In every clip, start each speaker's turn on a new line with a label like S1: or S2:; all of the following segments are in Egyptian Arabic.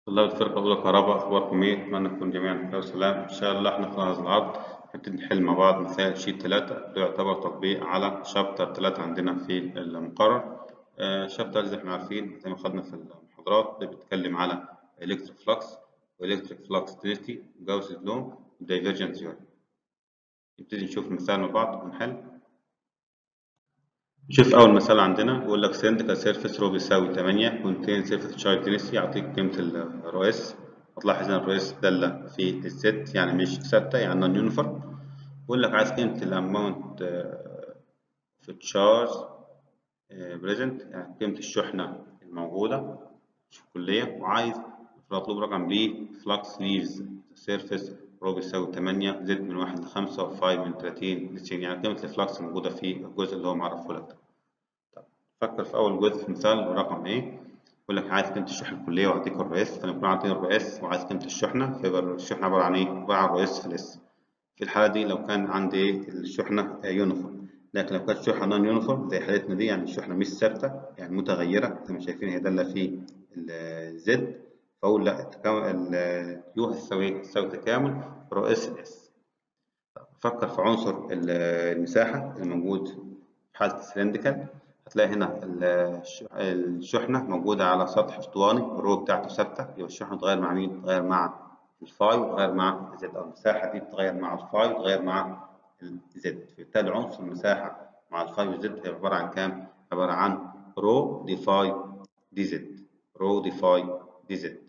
S1: طلاب الفرقة الأولى كهرباء أخباركم إيه؟ أتمنى تكونوا جميعا بخير وسلام، إن شاء الله إحنا في هذا العرض هنبتدي نحل مع بعض مثال شيت تلاتة ده يعتبر تطبيق على شابتر تلاتة عندنا في المقرر، آه شابتر زي ما إحنا عارفين زي ما خدنا في المحاضرات ده بيتكلم على إلكتريك فلكس وإلكتريك فلكس دينستي وجاوسز لو ودايفرجنت ثيوري. نبتدي نشوف مثال مع بعض ونحل. نشوف أول مثال عندنا بيقول لك سيلندريكال سيرفيس رو بيساوي 8 كونتين سيرفيس تشارج دينستي يعطيك قيمة الرو اس هتلاحظ إن الرو اس دالة في الست يعني مش ثابتة يعني نون يونيفورم بيقول لك عايز قيمة الأماونت في تشارج بريزنت يعني قيمة الشحنة الموجودة في الكلية وعايز مطلوب رقم بي فلكس ليفز سيرفيس رو بيساوي 8 زد من 1 ل 5 و 5 من 30 ل 90 يعني قيمة الفلكس موجودة في الجزء اللي هو معرفه لك ده. طب فكر في أول جزء في مثال رقم إيه؟ يقول لك عايز قيمة الشحنة الكلية وأعطيك الرو اس فنكون عاطين الرو اس وعايز قيمة الشحنة فيبقى الشحنة عبارة عن إيه؟ عبارة عن رو اس في الاس. في الحالة دي لو كان عندي إيه؟ الشحنة يونيفورم لكن لو كانت الشحنة نون يونيفورم زي حالتنا دي يعني الشحنة مش ثابتة يعني متغيرة زي ما شايفين هي دالة في الزد فأقول لا اليو هتساوي تساوي تكامل رو اس اس فكر في عنصر المساحة الموجود في حالة السلندكال هتلاقي هنا الشحنة موجودة على سطح اسطواني الرو بتاعته ثابتة يبقى الشحنة تتغير مع مين؟ تتغير مع الفاي وتتغير مع الزد أو المساحة دي بتتغير مع الفاي وتتغير مع الزد فبالتالي عنصر المساحة مع الفاي والزد هي عبارة عن كام؟ عبارة عن رو دي فاي دي زد رو دي فاي دي زد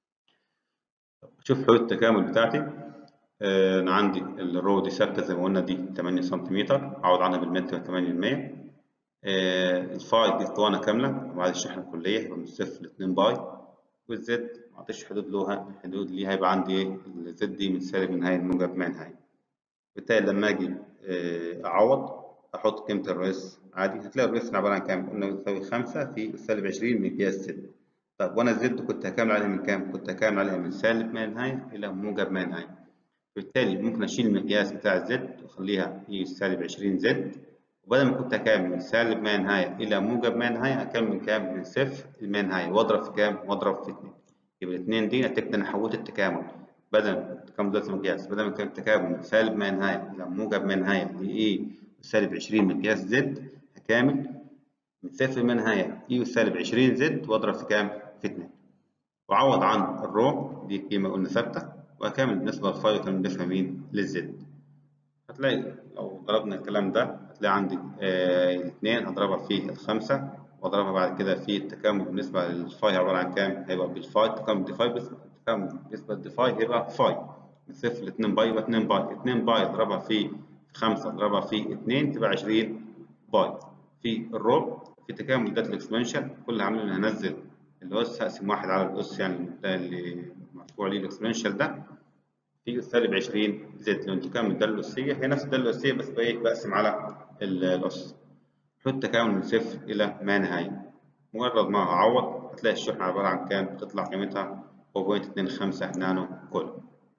S1: شوف حدود التكامل بتاعتي آه انا عندي الرو دي ثابته زي ما قلنا دي 8 سم اعوض عنها بالمتر 8% آه الفاي دي اسطوانه كامله وبعد الشحنه الكليه يبقى من صفر ل 2 باي والزد ما اعطيش حدود له حدود ليها يبقى عندي ايه الزد دي من سالب من نهايه موجب ما نهايه بالتالي لما اجي آه اعوض احط قيمه الرئيس عادي هتلاقي الرئيس عباره عن كام؟ قلنا بيساوي 5 في سالب 20 من قياس زد طب وانا الزد كنت هكامل عليها من كام؟ كنت هكامل عليها من سالب ما نهاية إلى موجب ما نهاية. بالتالي ممكن أشيل المقياس بتاع الزد وأخليها هي سالب 20 زد وبدل ما كنت هكامل من سالب ما نهاية إلى موجب ما نهاية هكمل من كام؟ من صفر لما نهاية وأضرب في كام؟ وأضرب في 2. يبقى الاثنين دي نتيجة أنا حولت التكامل بدل التكامل ده مقياس بدل ما كان التكامل من سالب ما نهاية إلى موجب ما نهاية لإيه؟ سالب 20 مقياس زد هكامل من صفر ما نهاية إي سالب 20 زد وأضرب في كام؟ في 2 وعوض عن الرو دي قيمة قلنا ثابتة وأكمل بالنسبة للفاي وكمل بالنسبة مين للزد هتلاقي لو ضربنا الكلام ده هتلاقي عندي آه الاثنين هضربها في الخمسة وأضربها بعد كده في التكامل بالنسبة للفاي عبارة عن كام؟ هيبقى بالفاي تكامل ديفاي بس التكامل بالنسبة للديفاي هيبقى فاي من صفر ل 2 باي يبقى 2 باي 2 باي اضربها في 5 اضربها في 2 تبقى 20 باي في الرو في تكامل ذات الاكسبنشن كل عامل هنزل الأس هقسم واحد على الأس يعني ده اللي مرفوع ليه الإكسبوننشال ده في سالب 20 زد لو انتقام من الدالة الأسية هي نفس الدالة الأسية بس بإيه بقسم على الأس حط تكامل من صفر إلى ما نهاية مجرد ما أعوض هتلاقي الشحنة عبارة عن كام؟ بتطلع قيمتها 0.25 نانو كولوم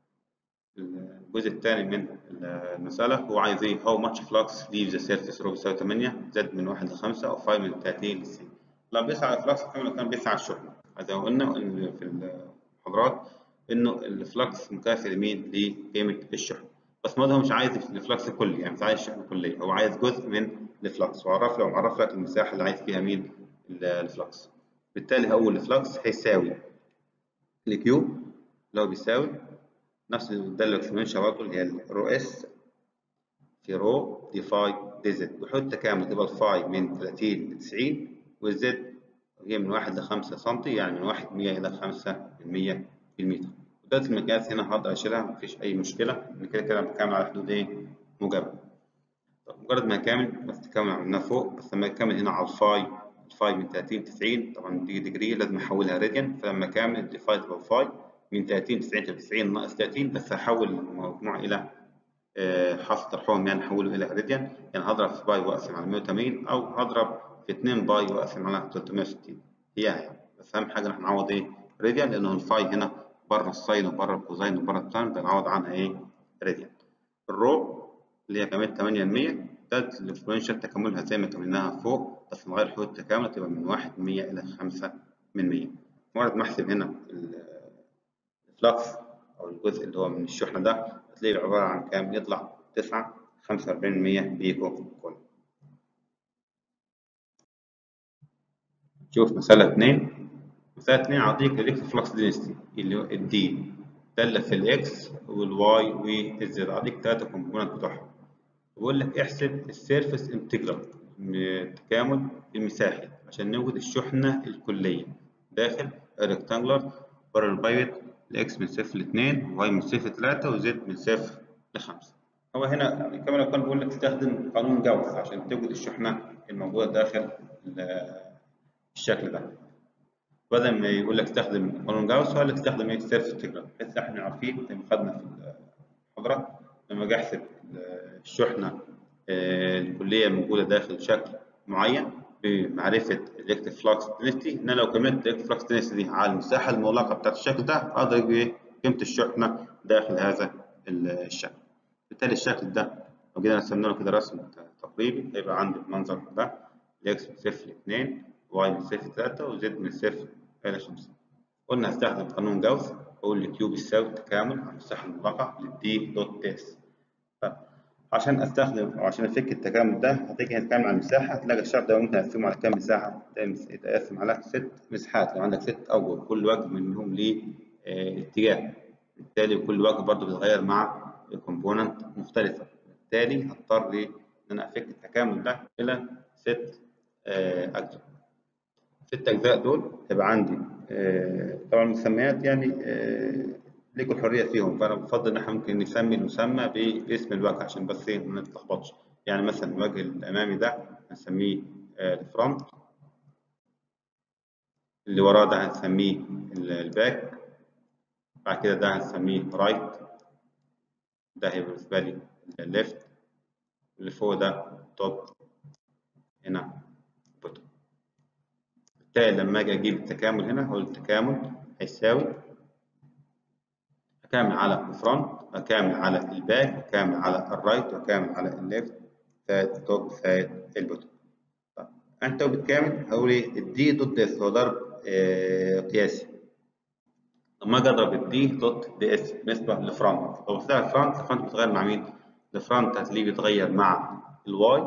S1: الجزء الثاني من المسألة هو عايز إيه؟ How much flux leaves the surface رو بيساوي 8 زد من 1 ل 5 أو 5 من 30 ل 90 لا بيسعى على الفلكس كما كان بيسعى على الشحنة زي ما قلنا في المحاضرات إنه الفلكس مكافئ لمين؟ لقيمة الشحنة بس ما هو مش عايز الفلكس الكلي يعني مش عايز الشحنة الكلية هو عايز جزء من الفلكس وعرف لو معرف لك المساحة اللي عايز فيها مين؟ الفلكس بالتالي هقول الفلكس هيساوي الكيو اللي هو بيساوي نفس الدالة الاكسبوننشال برضه اللي هي الرو اس في رو دي فاي دي زد بحط تكامل تبقى الفاي من 30 ل 90 والزد هي من 1 ل 5 سم يعني من 1 100 إلى 5 100 بالمتر وده المقياس هنا هقدر أشيلها مفيش أي مشكلة إن كده كده بكامل على حدود إيه موجبة طب مجرد ما أكامل بس تكامل عملناه فوق بس لما أكامل هنا على الفاي الفاي من 30 ل 90 طبعا دي ديجري لازم أحولها راديان فلما أكامل الفاي تبقى الفاي من 30 90 تبقى 90 ناقص 30 بس هحول المجموع إلى حاصل ترحم يعني أحوله إلى راديان يعني هضرب في باي وأقسم على 180 أو هضرب في 2 باي واقسم على 360 هي هي بس اهم حاجه نحن نعوض ايه راديان لانه الفاي هنا بره الساين وبره الكوزاين وبره التان بنعوض عنها ايه راديان الرو اللي هي كمان 8 100 ده الاكسبوننشال تكاملها زي ما كملناها فوق بس نغير حدود التكامل تبقى من 1 100 الى 5 من 100 مجرد ما احسب هنا الفلكس او الجزء اللي هو من الشحنه ده هتلاقيه عباره عن كام يطلع 9 45% بيكو كولوم شوف مسألة اتنين مسألة اتنين أعطيك الإكس فلكس دينستي اللي هو الدي دالة في الإكس والواي والزد أعطيك تلاتة كومبوننت بتوعهم بقول لك احسب السيرفس انتجرال التكامل المساحي عشان نوجد الشحنة الكلية داخل الريكتانجلر بره البايوت الإكس من صفر لاتنين وواي من صفر لتلاتة وزد من صفر لخمسة هو هنا يعني كما لو كان بيقول لك استخدم قانون جاوس عشان توجد الشحنة الموجودة داخل الشكل ده بدل ما يقول لك استخدم قانون جاوس هو قال لك استخدم ايه سيرف انتجرال بحيث احنا عارفين زي ما خدنا في المحاضرة لما اجي احسب الشحنة الكلية الموجودة داخل شكل معين بمعرفة الإلكتريك فلكس دينستي إن أنا لو كملت الإلكتريك فلكس دينستي دي على المساحة المغلقة بتاعت الشكل ده أقدر أجيب إيه قيمة الشحنة داخل هذا الشكل بالتالي الشكل ده لو جينا رسمنا له كده رسم تقريبي هيبقى عندي المنظر ده الإكس من صفر لاتنين واي من صفر لتلاتة وزد من صفر إلى خمسة قلنا هستخدم قانون جاوس أقول لكيو بيساوي تكامل على المساحة المغلقة للدي دوت اس عشان استخدم او عشان افك التكامل ده هتيجي نتكلم عن المساحه هتلاقي الشرط ده ممكن اقسمه على كام مساحه يتقسم على ست مساحات لو عندك ست اوجه كل وجه منهم ليه اه اتجاه بالتالي كل وجه برضه بيتغير مع كومبوننت مختلفه بالتالي هضطر ان انا افك التكامل ده الى ست اه اجزاء ست اجزاء دول هيبقى عندي اه طبعا المسميات يعني ليكوا الحريه فيهم فانا بفضل ان احنا ممكن نسمي المسمى باسم الوجه عشان بس ايه ما نتلخبطش يعني مثلا الوجه الامامي ده هنسميه الفرونت اللي وراه ده هنسميه الباك بعد كده ده هنسميه رايت ده هيبقى بالنسبه لي الليفت اللي فوق ده توب هنا بوتوم بالتالي لما اجي اجيب التكامل هنا هقول التكامل هيساوي أكامل على الفرونت أكامل على الباك أكامل على الرايت وأكامل على الليفت زائد توب زائد البوتوم طيب أنت بتكامل هقول إيه الدي دوت اس هو ضرب آه قياسي لما أجي أضرب الدي دوت دي اس بالنسبة للفرونت لو بصيت على الفرونت الفرونت بيتغير مع مين؟ الفرونت هتلاقيه بيتغير مع الواي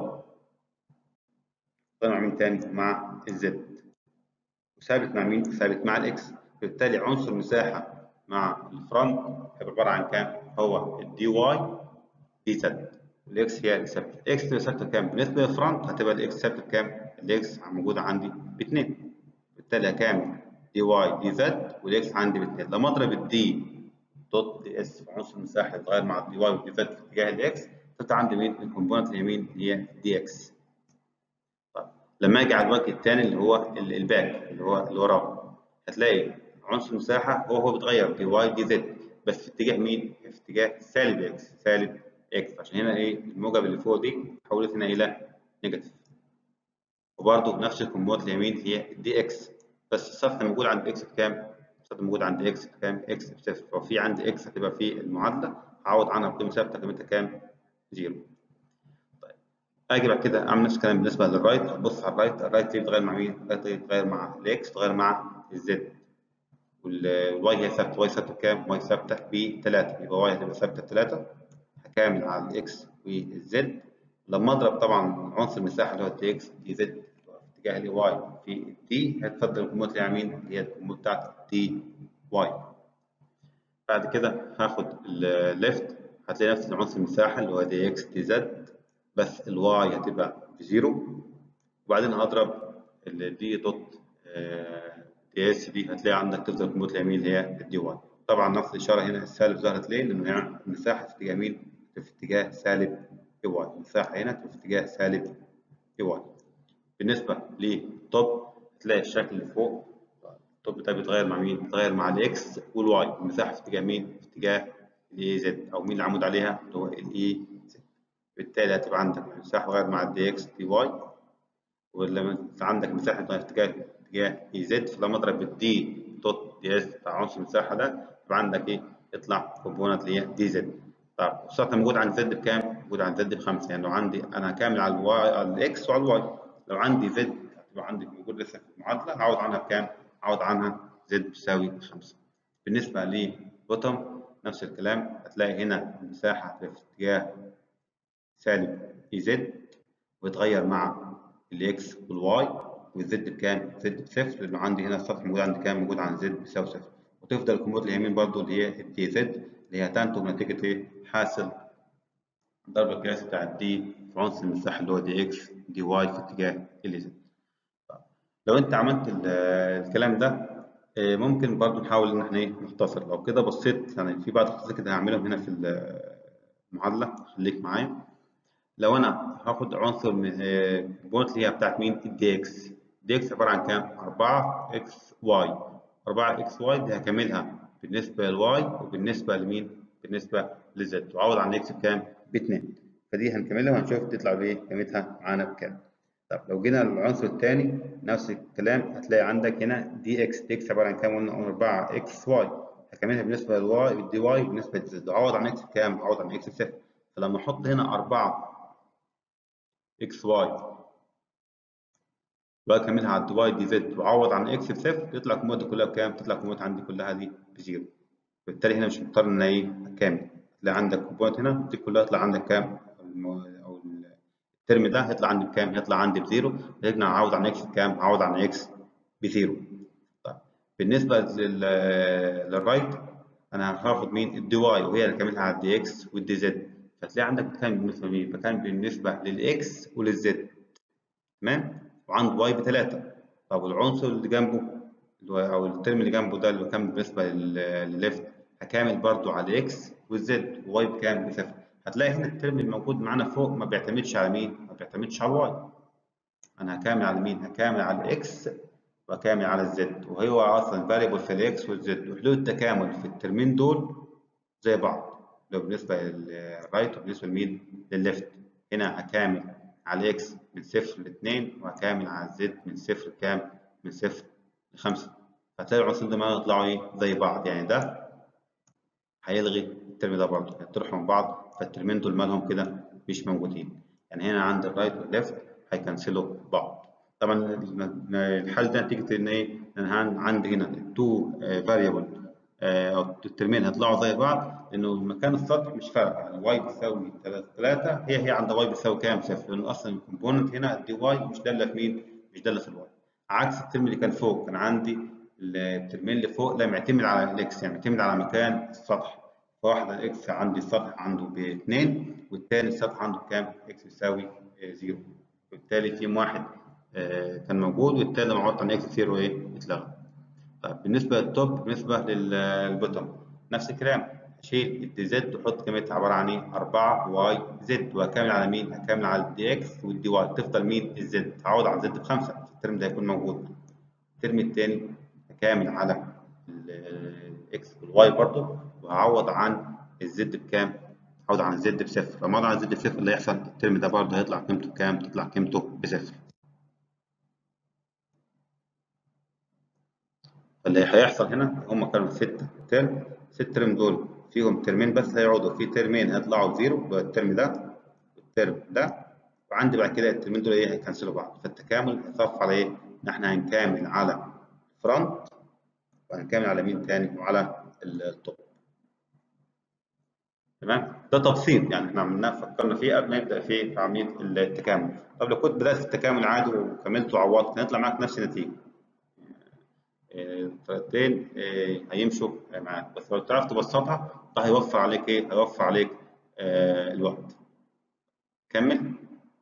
S1: مع مين تاني؟ مع الزد وثابت مع مين؟ ثابت مع الاكس بالتالي عنصر مساحة مع الفرونت هيبقى عباره عن كام؟ هو الدي واي دي زد الاكس هي ثابته الاكس تبقى ثابته كام؟ بالنسبه للفرونت هتبقى الاكس ثابته بكام؟ الاكس موجوده عندي باثنين بالتالي هكامل دي واي دي زد والاكس عندي باثنين لما اضرب الدي دوت دي اس في عنصر المساحه يتغير مع الدي واي والدي زد في اتجاه الاكس تطلع عندي مين؟ الكومبوننت اليمين اللي هي دي اكس طيب لما اجي على الوجه الثاني اللي هو الباك اللي هو اللي وراه هتلاقي عنصر المساحة هو هو بيتغير دي واي دي زد بس في اتجاه مين؟ في اتجاه سالب اكس سالب اكس عشان هنا ايه الموجب اللي فوق دي اتحولت هنا إلى نيجاتيف وبرضه نفس الكومبوننت اليمين هي دي اكس بس السطح موجود عند اكس بكام؟ السطح موجود عند اكس بكام؟ اكس بصفر ففي عندي اكس هتبقى في المعادلة هعوض عنها بقيمة ثابتة قيمتها كام؟ زيرو طيب اجي بعد كده اعمل نفس الكلام بالنسبة للرايت بص على الرايت الرايت بيتغير مع مين؟ الرايت بيتغير مع الاكس بيتغير مع الزد والواي هي ثابته واي ثابته بكام؟ واي ثابته ب 3 يبقى واي هتبقى ثابته ب 3 هكامل على الاكس والزد لما اضرب طبعا عنصر المساحه اللي هو دي اكس دي زد في اتجاه الواي واي في الدي هتفضل الكومبوننت اللي على مين؟ هي الكومبوننت بتاعت دي واي بعد كده هاخد الليفت هتلاقي نفس عنصر المساحه اللي هو دي اكس دي زد بس الواي هتبقى بزيرو وبعدين هضرب الدي دوت دي اس دي هتلاقي عندك تفضل الكومبوننت اليمين اللي هي الدي واي طبعا نفس الاشاره هنا السالب ظهرت ليه؟ لانه يعني المساحه في اتجاه مين؟ في اتجاه سالب اي واي المساحه هنا في اتجاه سالب اي واي بالنسبه للتوب هتلاقي الشكل اللي فوق التوب ده بيتغير مع مين؟ بيتغير مع الاكس والواي المساحه في اتجاه مين؟ في اتجاه الاي زد او مين اللي عمود عليها؟ اللي هو الاي زد بالتالي هتبقى عندك المساحه بتتغير مع الدي اكس دي واي ولما عندك مساحه بتتغير في اتجاه اتجاه اي زد فلما اضرب الدي دوت دي اس بتاع عنصر المساحه ده يبقى عندك ايه؟ يطلع كومبوننت اللي هي دي زد طب السطح موجود عند زد بكام؟ موجود عند زد بخمسه يعني لو عندي انا كامل على الواي على الاكس وعلى الواي لو عندي زد هتبقى عندي موجود لسه في المعادله هعوض عنها بكام؟ هعوض عنها زد بتساوي 5 بالنسبه البوتوم نفس الكلام هتلاقي هنا المساحة في اتجاه سالب اي زد ويتغير مع الاكس والواي والزد بكام؟ زد بصفر لانه عندي هنا السطح موجود عندي كام؟ موجود عند زد بيساوي صفر وتفضل الكومبوت اليمين برضو اللي هي الدي زد اللي هي تنتج نتيجة ايه؟ حاصل الضرب القياسي بتاع الدي في عنصر المساحة اللي هو دي اكس دي واي في اتجاه ال زد لو انت عملت الكلام ده ممكن برضو نحاول ان احنا ايه نختصر لو كده بصيت يعني في بعض الخطوات كده هعملهم هنا في المعادلة خليك معايا لو انا هاخد عنصر من البونت اللي هي بتاعت مين الدي اكس دي اكس عبارة عن كام 4 اكس واي 4 اكس واي دي هكملها بالنسبة للواي وبالنسبة لمين بالنسبة لزد وعوض عن اكس بكام ب 2 فدي هنكملها وهنشوف تطلع بايه قيمتها معانا بكام طب لو جينا للعنصر الثاني نفس الكلام هتلاقي عندك هنا دي اكس دي اكس عباره عن كام قلنا 4 اكس واي هكملها بالنسبه للواي والدي واي بالنسبه للزد عوض عن اكس بكام عوض عن اكس بصفر فلما احط هنا 4 اكس واي واكملها على الدي واي دي زد وعوض عن اكس بصفر تطلع الكميات كلها بكام تطلع الكميات عندي كلها دي بزيرو بالتالي هنا مش مضطر ان ايه اكمل تلاقي عندك كومبوننت هنا دي كلها يطلع عندك كام او الترم ده هيطلع عندي بكام؟ هيطلع عندي بزيرو لقينا اعوض عن اكس بكام؟ اعوض عن اكس بزيرو. طيب بالنسبه للرايت انا هاخد مين؟ الدي واي وهي اللي كاملها على الدي اكس والدي زد فتلاقي عندك بكام بالنسبه لمين؟ بكام بالنسبه للاكس وللزد تمام؟ وعند واي بثلاثه طب والعنصر اللي جنبه او الترم اللي جنبه ده اللي بكام بالنسبه للليفت هكامل برضو على الاكس والزد وواي بكام؟ بصفر هتلاقي هنا الترم الموجود معانا فوق ما بيعتمدش على مين؟ ما بيعتمدش على الواي. أنا هكامل على مين؟ هكامل على الإكس وهكامل على الزد وهو أصلا فاريبل في الإكس والزد وحدود التكامل في الترمين دول زي بعض لو بالنسبة للرايت وبالنسبة لمين؟ للليفت. هنا هكامل على الإكس من صفر لاتنين وهكامل على الزد من صفر كام؟ من صفر لخمسة. هتلاقي العنصرين دول يطلعوا إيه؟ زي بعض يعني ده هيلغي الترم ده برضه هيطرحوا من بعض فالترمين دول مالهم كده مش موجودين يعني هنا عند الرايت والليفت هيكنسلوا بعض طبعا الحل ده نتيجه ان ايه انا عندي هنا التو فاريبل او الترمين هيطلعوا زي بعض لانه مكان السطح مش فارقه يعني واي بيساوي 3 هي هي عند واي بيساوي كام صفر لان اصلا الكومبوننت هنا الدي واي مش داله في مين مش داله في الواي عكس الترم اللي كان فوق كان عندي الترمين اللي فوق لا معتمد على الاكس يعني معتمد على مكان السطح فواحد الاكس عندي السطح عنده باثنين والتاني السطح عنده بكام؟ اكس يساوي زيرو وبالتالي في واحد كان موجود والتاني لما عوضت عن اكس زيرو ايه؟ اتلغى. طيب بالنسبة للتوب بالنسبة للبوتوم نفس الكلام هشيل الدي زد واحط قيمتها عبارة عن ايه؟ 4 واي زد وهكمل على مين؟ هكمل على الدي اكس والدي واي تفضل مين؟ الزد هعوض على الزد بخمسة الترم ده هيكون موجود. الترم التاني هكامل على الاكس والواي برضه وهعوض عن الزد بكام؟ هعوض عن الزد بصفر، لما اعوض عن الزد بصفر اللي هيحصل الترم ده برضه هيطلع قيمته بكام؟ تطلع قيمته بصفر. فاللي هيحصل هنا هم كانوا ستة ترم، ست ترم دول فيهم ترمين بس هيقعدوا، في ترمين هيطلعوا بزيرو اللي هو الترم ده والترم ده، وعندي بعد كده الترمين دول ايه؟ هيكنسلوا بعض، فالتكامل هيصف على ايه؟ إن احنا هنكامل على فرونت وهنكمل على مين تاني وعلى التوب تمام ده تبسيط يعني احنا عملناه فكرنا فيه قبل ما نبدا في عمليه التكامل طب لو كنت بدات في التكامل عادي وكملت وعوضت كان هيطلع معاك نفس النتيجه الطريقتين هيمشوا معاك بس لو تعرف تبسطها ده هيوفر عليك ايه هيوفر عليك الوقت كمل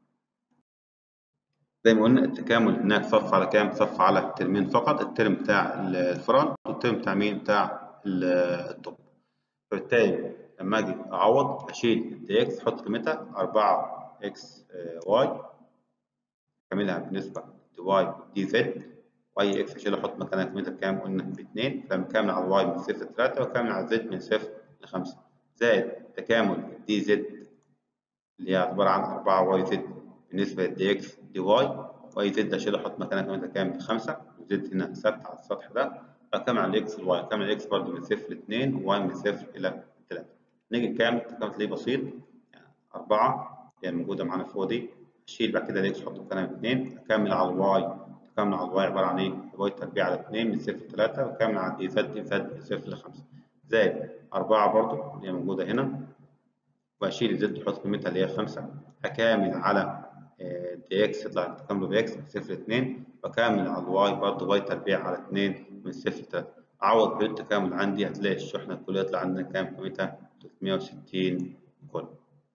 S1: زي ما قلنا التكامل هناك صف على كام؟ صف على الترمين فقط، الترم بتاع الفرونت والترم بتاع مين؟ بتاع التوب. فبالتالي لما اجي اعوض اشيل الدي اكس احط قيمتها 4 اكس واي اكملها بالنسبه دي واي دي زد واي اكس اشيل احط مكانها قيمتها بكام؟ قلنا ب 2 فلما كامل على الواي من 0 ل 3 وكامل على الزد من 0 ل 5 زائد تكامل دي زد اللي هي عباره عن 4 واي زد بالنسبة للدي اكس دي واي واي زد اشيل احط مكانها قيمتها كام بخمسة وزد هنا ثابتة على السطح ده فكام على الاكس والواي كام على الاكس برضه من صفر لاتنين وواي من صفر إلى تلاتة نيجي كام التكامل تلاقيه بسيط يعني أربعة اللي هي موجودة معانا فوق دي أشيل بعد كده الاكس أحط مكانها باتنين أكمل على الواي تكامل على الواي عبارة عن إيه؟ واي تربيع على اتنين من صفر لتلاتة وأكمل على الدي زد زد من صفر لخمسة زائد 4 برضو اللي هي موجودة هنا وأشيل الزد أحط قيمتها اللي هي 5 أكامل على دي إكس يطلع تكامله بإكس من صفر لاتنين وأكامل على الواي برضو واي تربيع على اتنين من صفر لتلاتة أعوض بالتكامل عندي هتلاقي الشحنة الكلية يطلع عندنا كام قيمتها 360 كل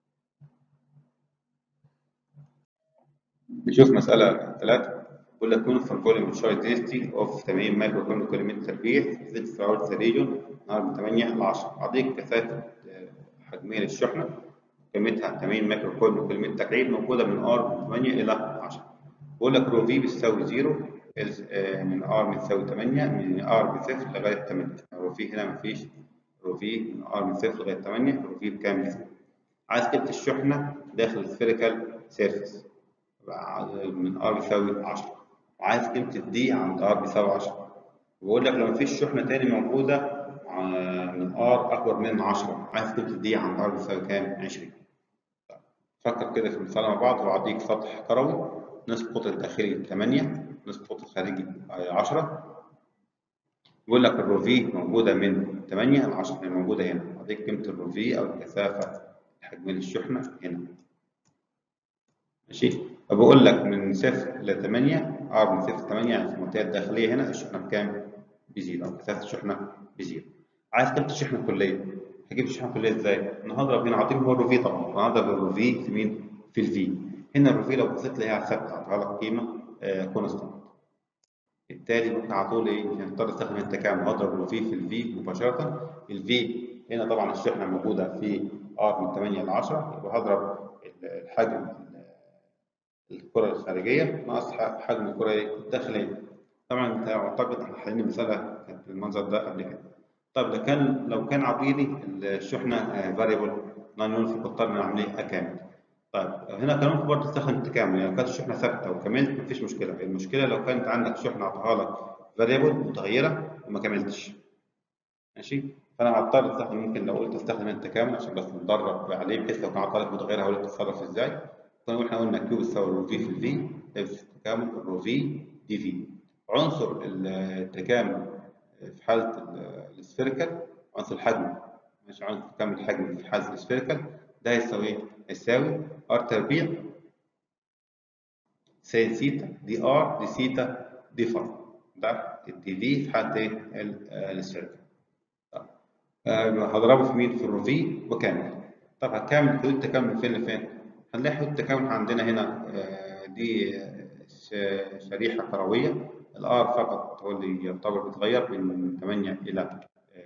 S1: نشوف مسألة ثلاثة بيقول لك uniform volume charge density of 80 مايكرو كولوم كل متر تربيع زد throughout the region نهار من 8 ل 10 أعطيك كثافة حجمية للشحنة قيمتها 80 مايكرو كولوم كل متر تكعيب موجودة من R من 8 إلى 10 بيقول لك رو في بتساوي 0 من R بتساوي 8 من R بصفر لغاية 8 رو في هنا مفيش رو في من R من صفر لغاية 8 رو في بكام بصفر عايز قيمة الشحنة داخل السفيريكال سيرفيس من R بيساوي 10 وعايز قيمة الدي عند R بيساوي 10 بقول لك لو مفيش شحنة تاني موجودة من R أكبر من 10 عايز قيمة الدي عند R بيساوي كام؟ 20 فكر كده في المثال مع بعض وأعطيك سطح كروي نصف القطر الداخلي 8 نصف القطر الخارجي 10 بيقول لك الرو في موجودة من 8 ل 10 هي موجودة هنا أعطيك قيمة الرو في أو الكثافة الحجمية للشحنة هنا ماشي فبقول لك من صفر ل 8 ار من صفر ل 8 يعني في المنطقه الداخليه هنا الشحنه بكام؟ بزيرو او كثافه الشحنه بزيرو. عايز قيمه الشحنه الكليه هجيب الشحنه الكليه ازاي؟ انا هضرب هنا عاطيهم هو الرو في طبعا فانا هضرب الرو في في مين؟ في الفي. هنا الرو في لو بصيت لها ثابته هتطلع لك قيمه كونستانت. بالتالي ممكن على طول ايه؟ هنضطر استخدم التكامل هضرب الرو في في الفي مباشره. الفي هنا طبعا الشحنه موجوده في ار من 8 ل 10 يبقى هضرب الحجم الكرة الخارجية ناقص حجم الكرة الداخلية. طبعا انت اعتقد احنا حلينا مسألة كانت بالمنظر ده قبل كده. طيب لو كان لو كان عطيني الشحنة فاريبل نون يونيفورم كنت من عملية أكامل. طيب هنا كان ممكن برضه تستخدم التكامل يعني لو كانت الشحنة ثابتة وكملت مفيش مشكلة، المشكلة لو كانت عندك شحنة أعطاها لك فاريبل متغيرة وما كملتش. ماشي؟ فأنا هضطر استخدم ممكن لو قلت استخدم التكامل عشان بس نتدرب عليه بحيث لو كان عطاها لك متغيرة هقول لك تتصرف ازاي. احنا قلنا كيو بتساوي الرو في في الفي نفس التكامل الرو في دي في عنصر التكامل في حالة السفيريكال عنصر الحجم مش عنصر تكامل الحجم في حالة السفيريكال ده هيساوي ايه؟ هيساوي ار تربيع سين سيتا دي ار دي سيتا دي فاي ده الدي في في حالة ايه؟ السفيريكال هضربه في مين؟ في الرو في وكامل طب هكامل حدود التكامل من فين لفين؟ هنلاقي حدود التكامل عندنا هنا دي شريحة كروية الآر فقط هو اللي يعتبر بيتغير من 8 إلى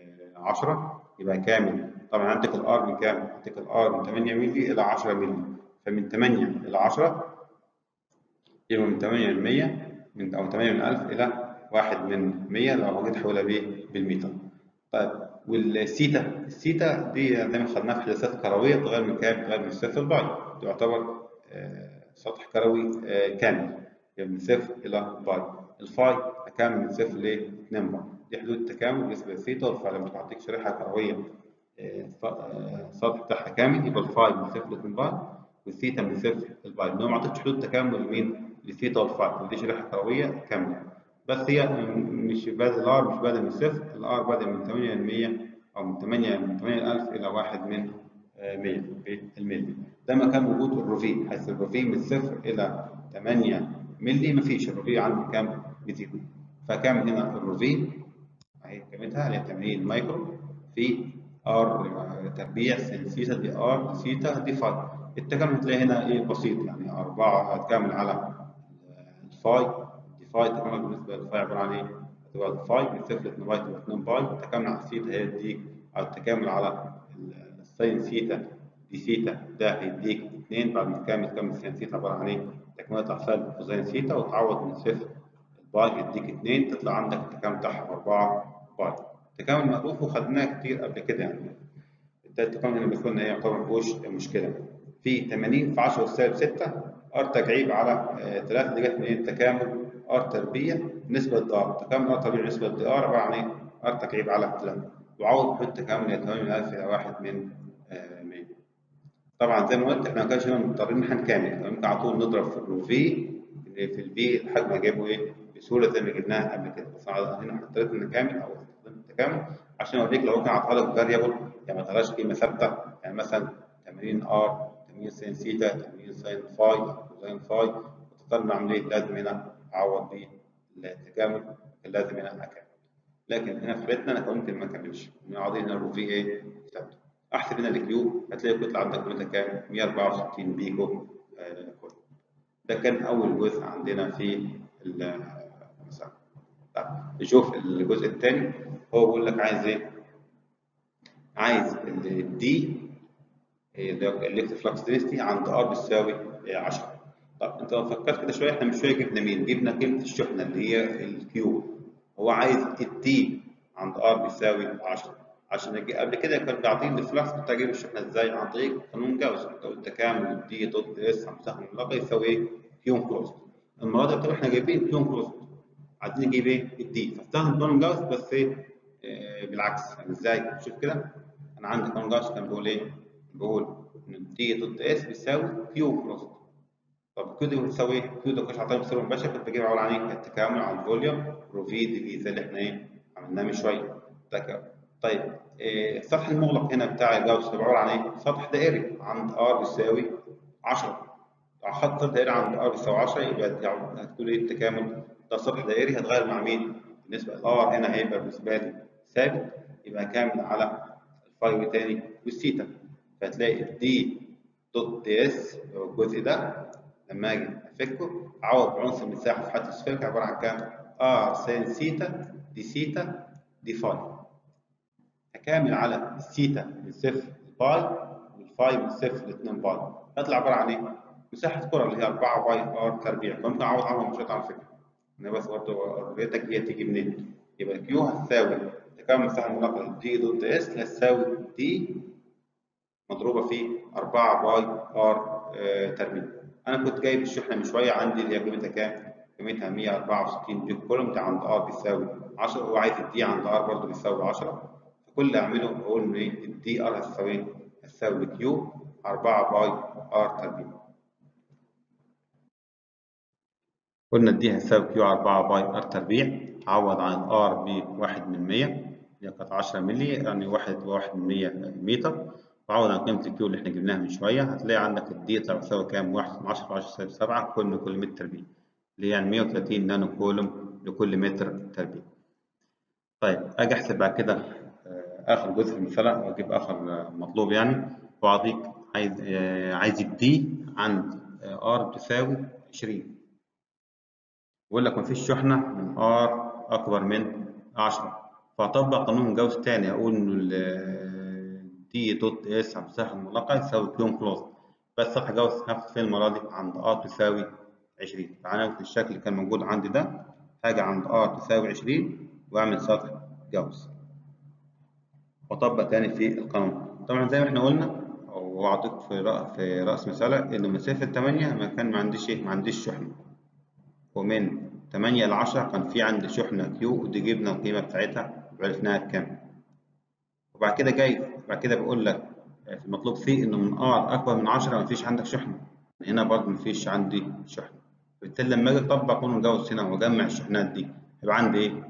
S1: 10 يبقى كامل طبعا عندك الآر من كام؟ عندك الآر من 8 مللي إلى 10 مللي فمن 8 إلى 10 يبقى من 8 ل 100 من أو 8 من 1000 إلى 1 من 100 لو جيت أحولها بالمتر طيب والسيتا السيتا دي زي ما خدناها في حدثات كروية تغير من كام؟ تغير من صفر لباي يعتبر سطح كروي كامل يعني من صفر إلى باي الفاي أكامل من صفر ل 2 باي دي حدود التكامل بالنسبة للثيتا والفاي لما تعطيك شريحة كروية السطح بتاعها كامل يبقى الفاي من صفر ل 2 باي والثيتا من صفر لباي لو ما عطيتش حدود تكامل لمين؟ للثيتا والفاي ودي شريحة كروية كاملة بس هي مش بادئ الار مش بادئ من صفر الار بادئ من 8 ل 100 او من 8 من 8000 الى 1 من 100 في الملي ده مكان وجود الروفي حيث الروفي من صفر الى 8 ملي مفيش الروفي عندي كام بزيرو فكام هنا الروفي اهي قيمتها اللي هي 80 مايكرو في ار تربيع سين سيتا دي ار سيتا دي فاي التكامل هتلاقي هنا ايه بسيط يعني 4 هتكامل على الفاي فاي تكامل بالنسبه للفاي عباره عن ايه؟ هتبقى الفاي من صفر ل 2 باي تبقى 2 باي التكامل على الثيتا هيديك او التكامل على الساين ثيتا دي ثيتا ده هيديك 2 بعد ما تكامل تكامل الساين ثيتا عباره عن ايه؟ تكمله احساب كوزين ثيتا وتعوض من صفر الباي يديك 2 تطلع عندك التكامل بتاعها 4 باي التكامل مألوف وخدناه كتير قبل كده يعني بالتالي التكامل اللي بيكون ايه يعتبر مفيهوش مشكله في 80 في 10 سالب 6 ار تكعيب على 3 دي جت من التكامل ار تربيع نسبة للدار تكامل ار تربيع نسبة للدار عبارة عن ايه؟ ار تكعيب على 3 وعوض بحدود تكامل هي 8000 إلى 1 من 100 طبعا زي ما قلت احنا ما كانش هنا مضطرين ان احنا نكامل ممكن على طول نضرب في الرو في في الفي الحجم هجيبه ايه؟ بسهولة زي ما جبناها قبل كده بس هنا اضطريت ان نكامل او استخدمت التكامل عشان اوريك لو كان عطاها لك فاريبل يعني ما تغيرش قيمه ثابته يعني مثلا 80 ار 80 سين سيتا 80 سين فاي كوزين فاي وتضطر اعمل ايه؟ لازم هنا اعوض بالتكامل لازم هنا اكمل لكن هنا في حالتنا انا كونت ما كملش نقعد هنا الرو في ايه ثابته احسب هنا الكيو هتلاقي الكتله عندك قيمتها كام 164 بيكو آه كل ده كان اول جزء عندنا في المسألة طيب نشوف الجزء الثاني هو بيقول لك عايز ايه عايز الدي الالكتريك فلكس دينستي عند ار بتساوي 10 طب انت لو فكرت كده شويه احنا من شويه جبنا مين؟ جبنا قيمه الشحنه اللي هي الكيو هو عايز الدي عند ار بيساوي 10 عشان قبل كده كان بيعطيني الفلكس كنت اجيب الشحنه ازاي؟ عن طريق قانون جاوس انت قلت تكامل الدي ضد اس عن مساحه الملاقه يساوي ايه؟ كيون كلوز المره دي طبعا احنا جايبين كيون كلوز عايزين نجيب ايه؟ الدي فاستخدم قانون جاوس بس ايه؟ آه بالعكس يعني ازاي؟ شوف كده انا عندي قانون جاوس كان بيقول ايه؟ بيقول ان الدي ضد اس بيساوي كيو كلوز طب كيو دي بتساوي ايه؟ كيو ده كنتش عطاني بصيغه مباشره كنت بجيب عباره عن ايه؟ التكامل على الفوليوم رو في دي في زي اللي احنا ايه؟ عملناه من شويه تكامل طيب إيه السطح المغلق هنا بتاع الجاوس ده عباره عن ايه؟ سطح دائري عند ار بيساوي 10 لو حط سطح دائري عند ار بيساوي 10 يبقى هتقول ايه التكامل ده سطح دائري هتغير مع مين؟ بالنسبه للار هنا هيبقى بالنسبه لي ثابت يبقى كامل على الفاي تاني والثيتا فهتلاقي دي دوت دي اس الجزء ده لما اجي افكه اعوض بعنصر المساحه في حاله السفيرك عباره عن كام؟ ار سين سيتا دي سيتا دي فاي هكامل على السيتا من صفر لباي والفاي من صفر ل 2 باي هيطلع عباره عن ايه؟ مساحه كره اللي هي 4 باي ار تربيع ممكن اعوض عنها مش على فكره انا بس برضه وريتك هي تيجي منين يبقى كيو هتساوي تكامل المساحه المناقضه دي دوت اس هتساوي دي مضروبه في 4 باي ار آه تربيع انا كنت جايب الشحنه من شويه عندي اللي هي قيمتها كام؟ قيمتها 164 بيك كولوم ده عند ار بيساوي 10 هو عايز الدي عند ار برضه بيساوي 10 فكل اللي اعمله بقول ان ايه الدي ار هتساوي هتساوي كيو 4 باي ار تربيع قلنا الدي هتساوي كيو 4 باي ار تربيع عوض عن ار ب 1 من 100 اللي كانت 10 مللي يعني 1 1 من 100 متر وعوض عن قيمة الكيو اللي احنا جبناها من شوية هتلاقي عندك الدي يطلع بيساوي كام؟ 1 من 10 في 10 سالب 7 كل كل متر تربيع اللي هي يعني 130 نانو كولوم لكل متر تربيع. طيب أجي أحسب بعد كده آخر جزء في المسألة وأجيب آخر مطلوب يعني وأعطيك عايز عايز الدي عند ار تساوي 20 بيقول لك مفيش شحنة من ار أكبر من 10 فأطبق قانون جاوس تاني أقول إنه دي دوت اس على المساحة المغلقة يساوي كيون كلوز بس سطح جاوس هاخد فين المرة دي عند ار تساوي 20 تعالى ناخد الشكل اللي كان موجود عندي ده هاجي عند ار تساوي 20 وأعمل سطح جاوس وأطبق تاني في القانون طبعا زي ما احنا قلنا وأعطيك في رأس في رأس مسألة إن مسافة 8 ما كان ما عنديش إيه ما عنديش شحنة ومن 8 ل 10 كان في عندي شحنة كيو ودي جبنا القيمة بتاعتها وعرفناها بكام وبعد كده جاي بعد كده بقول لك في المطلوب فيه انه من ار اكبر من 10 مفيش عندك شحنه هنا برضه مفيش عندي شحنه بالتالي لما اجي اطبق قانون جاوس هنا واجمع الشحنات دي يبقى عندي ايه؟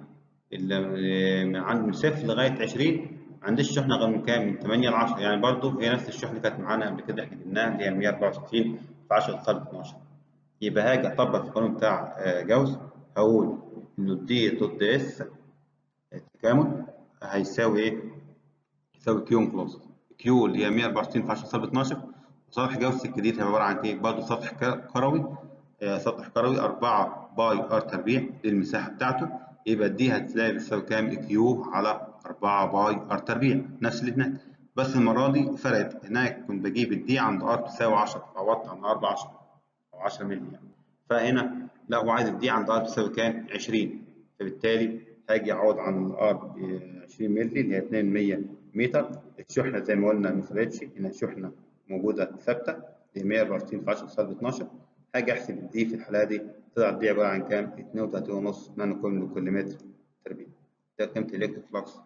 S1: من عند من صفر لغايه 20 ما عنديش شحنه غير من كام؟ من 8 ل 10 يعني برضه هي نفس الشحنه كانت معانا قبل كده احنا جبناها اللي هي 164 في 10 سالب 12 يبقى هاجي اطبق في القانون بتاع جاوس هقول انه دي ضد اس التكامل هيساوي ايه؟ يساوي كيو كلوز كيو اللي هي 164 في 10 سالب 12 وسطح جاوس الجديد هيبقى عباره عن ايه؟ برضه سطح كروي آه سطح كروي 4 باي ار تربيع دي المساحه بتاعته يبقى دي هتلاقي بتساوي كام؟ كيو على 4 باي ار تربيع نفس اللي هناك بس المره دي فرقت هناك كنت بجيب الدي عند ار تساوي 10 عوضت عن ار ب 10 او 10 مللي يعني فهنا لا هو عايز الدي عند ار تساوي كام؟ 20 فبالتالي هاجي اعوض عن الار ب 20 مللي اللي هي 200 متر الشحنه زي ما قلنا ما فرقتش هنا الشحنه موجوده ثابته اللي هي 164 في 10 سالب 12 هاجي احسب الدي في الحاله دي طلع الدي عباره عن كام؟ 32.5 نانو كولوم لكل متر تربيع ده قيمه الالكتريك فلكس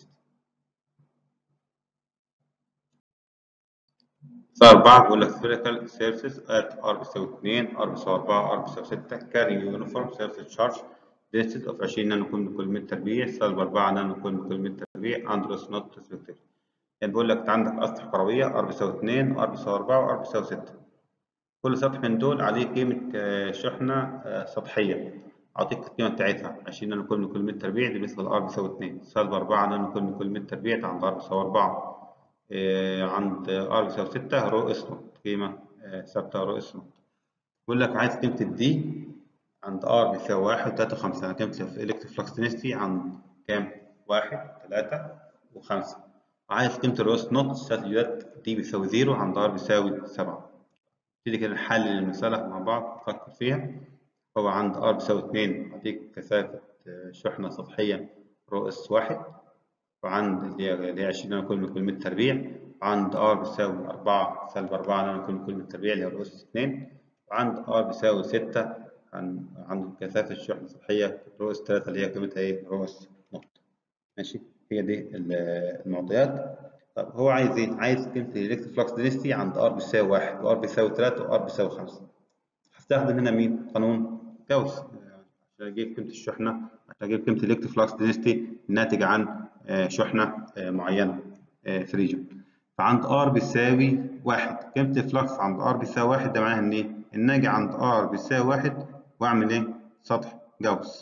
S1: سؤال 4 بيقول لك spherical surface at r بيساوي 2 r بيساوي 4 r بيساوي 6 carrying uniform surface charge density of 20 نانو كولوم لكل متر تربيع سالب 4 نانو كولوم لكل متر تربيع عند رؤوس نوت ريسبكتيف يعني بيقول لك انت عندك اسطح كرويه ار بيساوي 2 وار بيساوي 4 وار بيساوي 6 كل سطح من دول عليه قيمه آه، شحنه آه، سطحيه اعطيك القيمه بتاعتها 20 نانو كل من كل متر تربيع دي مثل ار بيساوي 2 سالب 4 نانو كل من كل متر تربيع ده عند ار بيساوي 4 آه، عند ار بيساوي 6 رو اس نوت قيمه آه، ثابته رو اس نوت بيقول لك عايز قيمه الدي عند ار بيساوي 1 و3 و5 انا قيمه الالكتروفلكس دينستي عند كام 1 3 و5 عايز قيمه الروس نوت ساتيوات دي بيساوي 0 عند ار بيساوي 7 نبتدي كده نحلل المساله مع بعض نفكر فيها هو عند ار بيساوي 2 اديك كثافه آه، شحنه سطحيه رو اس 1 وعند اللي هي اللي هي 20 نانو كل من كل متر تربيع وعند ار بيساوي 4 سالب 4 نانو كل من كل متر تربيع اللي هي رو اس 2 وعند ار بيساوي 6 عن عند كثافه الشحنه السطحيه رو اس 3 اللي هي قيمتها ايه رو اس نوت ماشي هي دي ال- المعطيات طب هو عايز ايه؟ عايز قيمه الالكتريك فلكس دينستي عند ار بيساوي 1 وار بيساوي 3 وار بيساوي 5 هستخدم هنا مين؟ قانون جاوس عشان اجيب قيمه الشحنه عشان اجيب قيمه الالكتريك فلكس دينستي الناتجه عن آه، شحنه آه، معينه آه، في ريجن فعند ار بيساوي 1 قيمه الفلكس عند ار بيساوي 1 ده معناها ان ايه؟ ان اجي عند ار بيساوي 1 واعمل ايه؟ سطح جاوس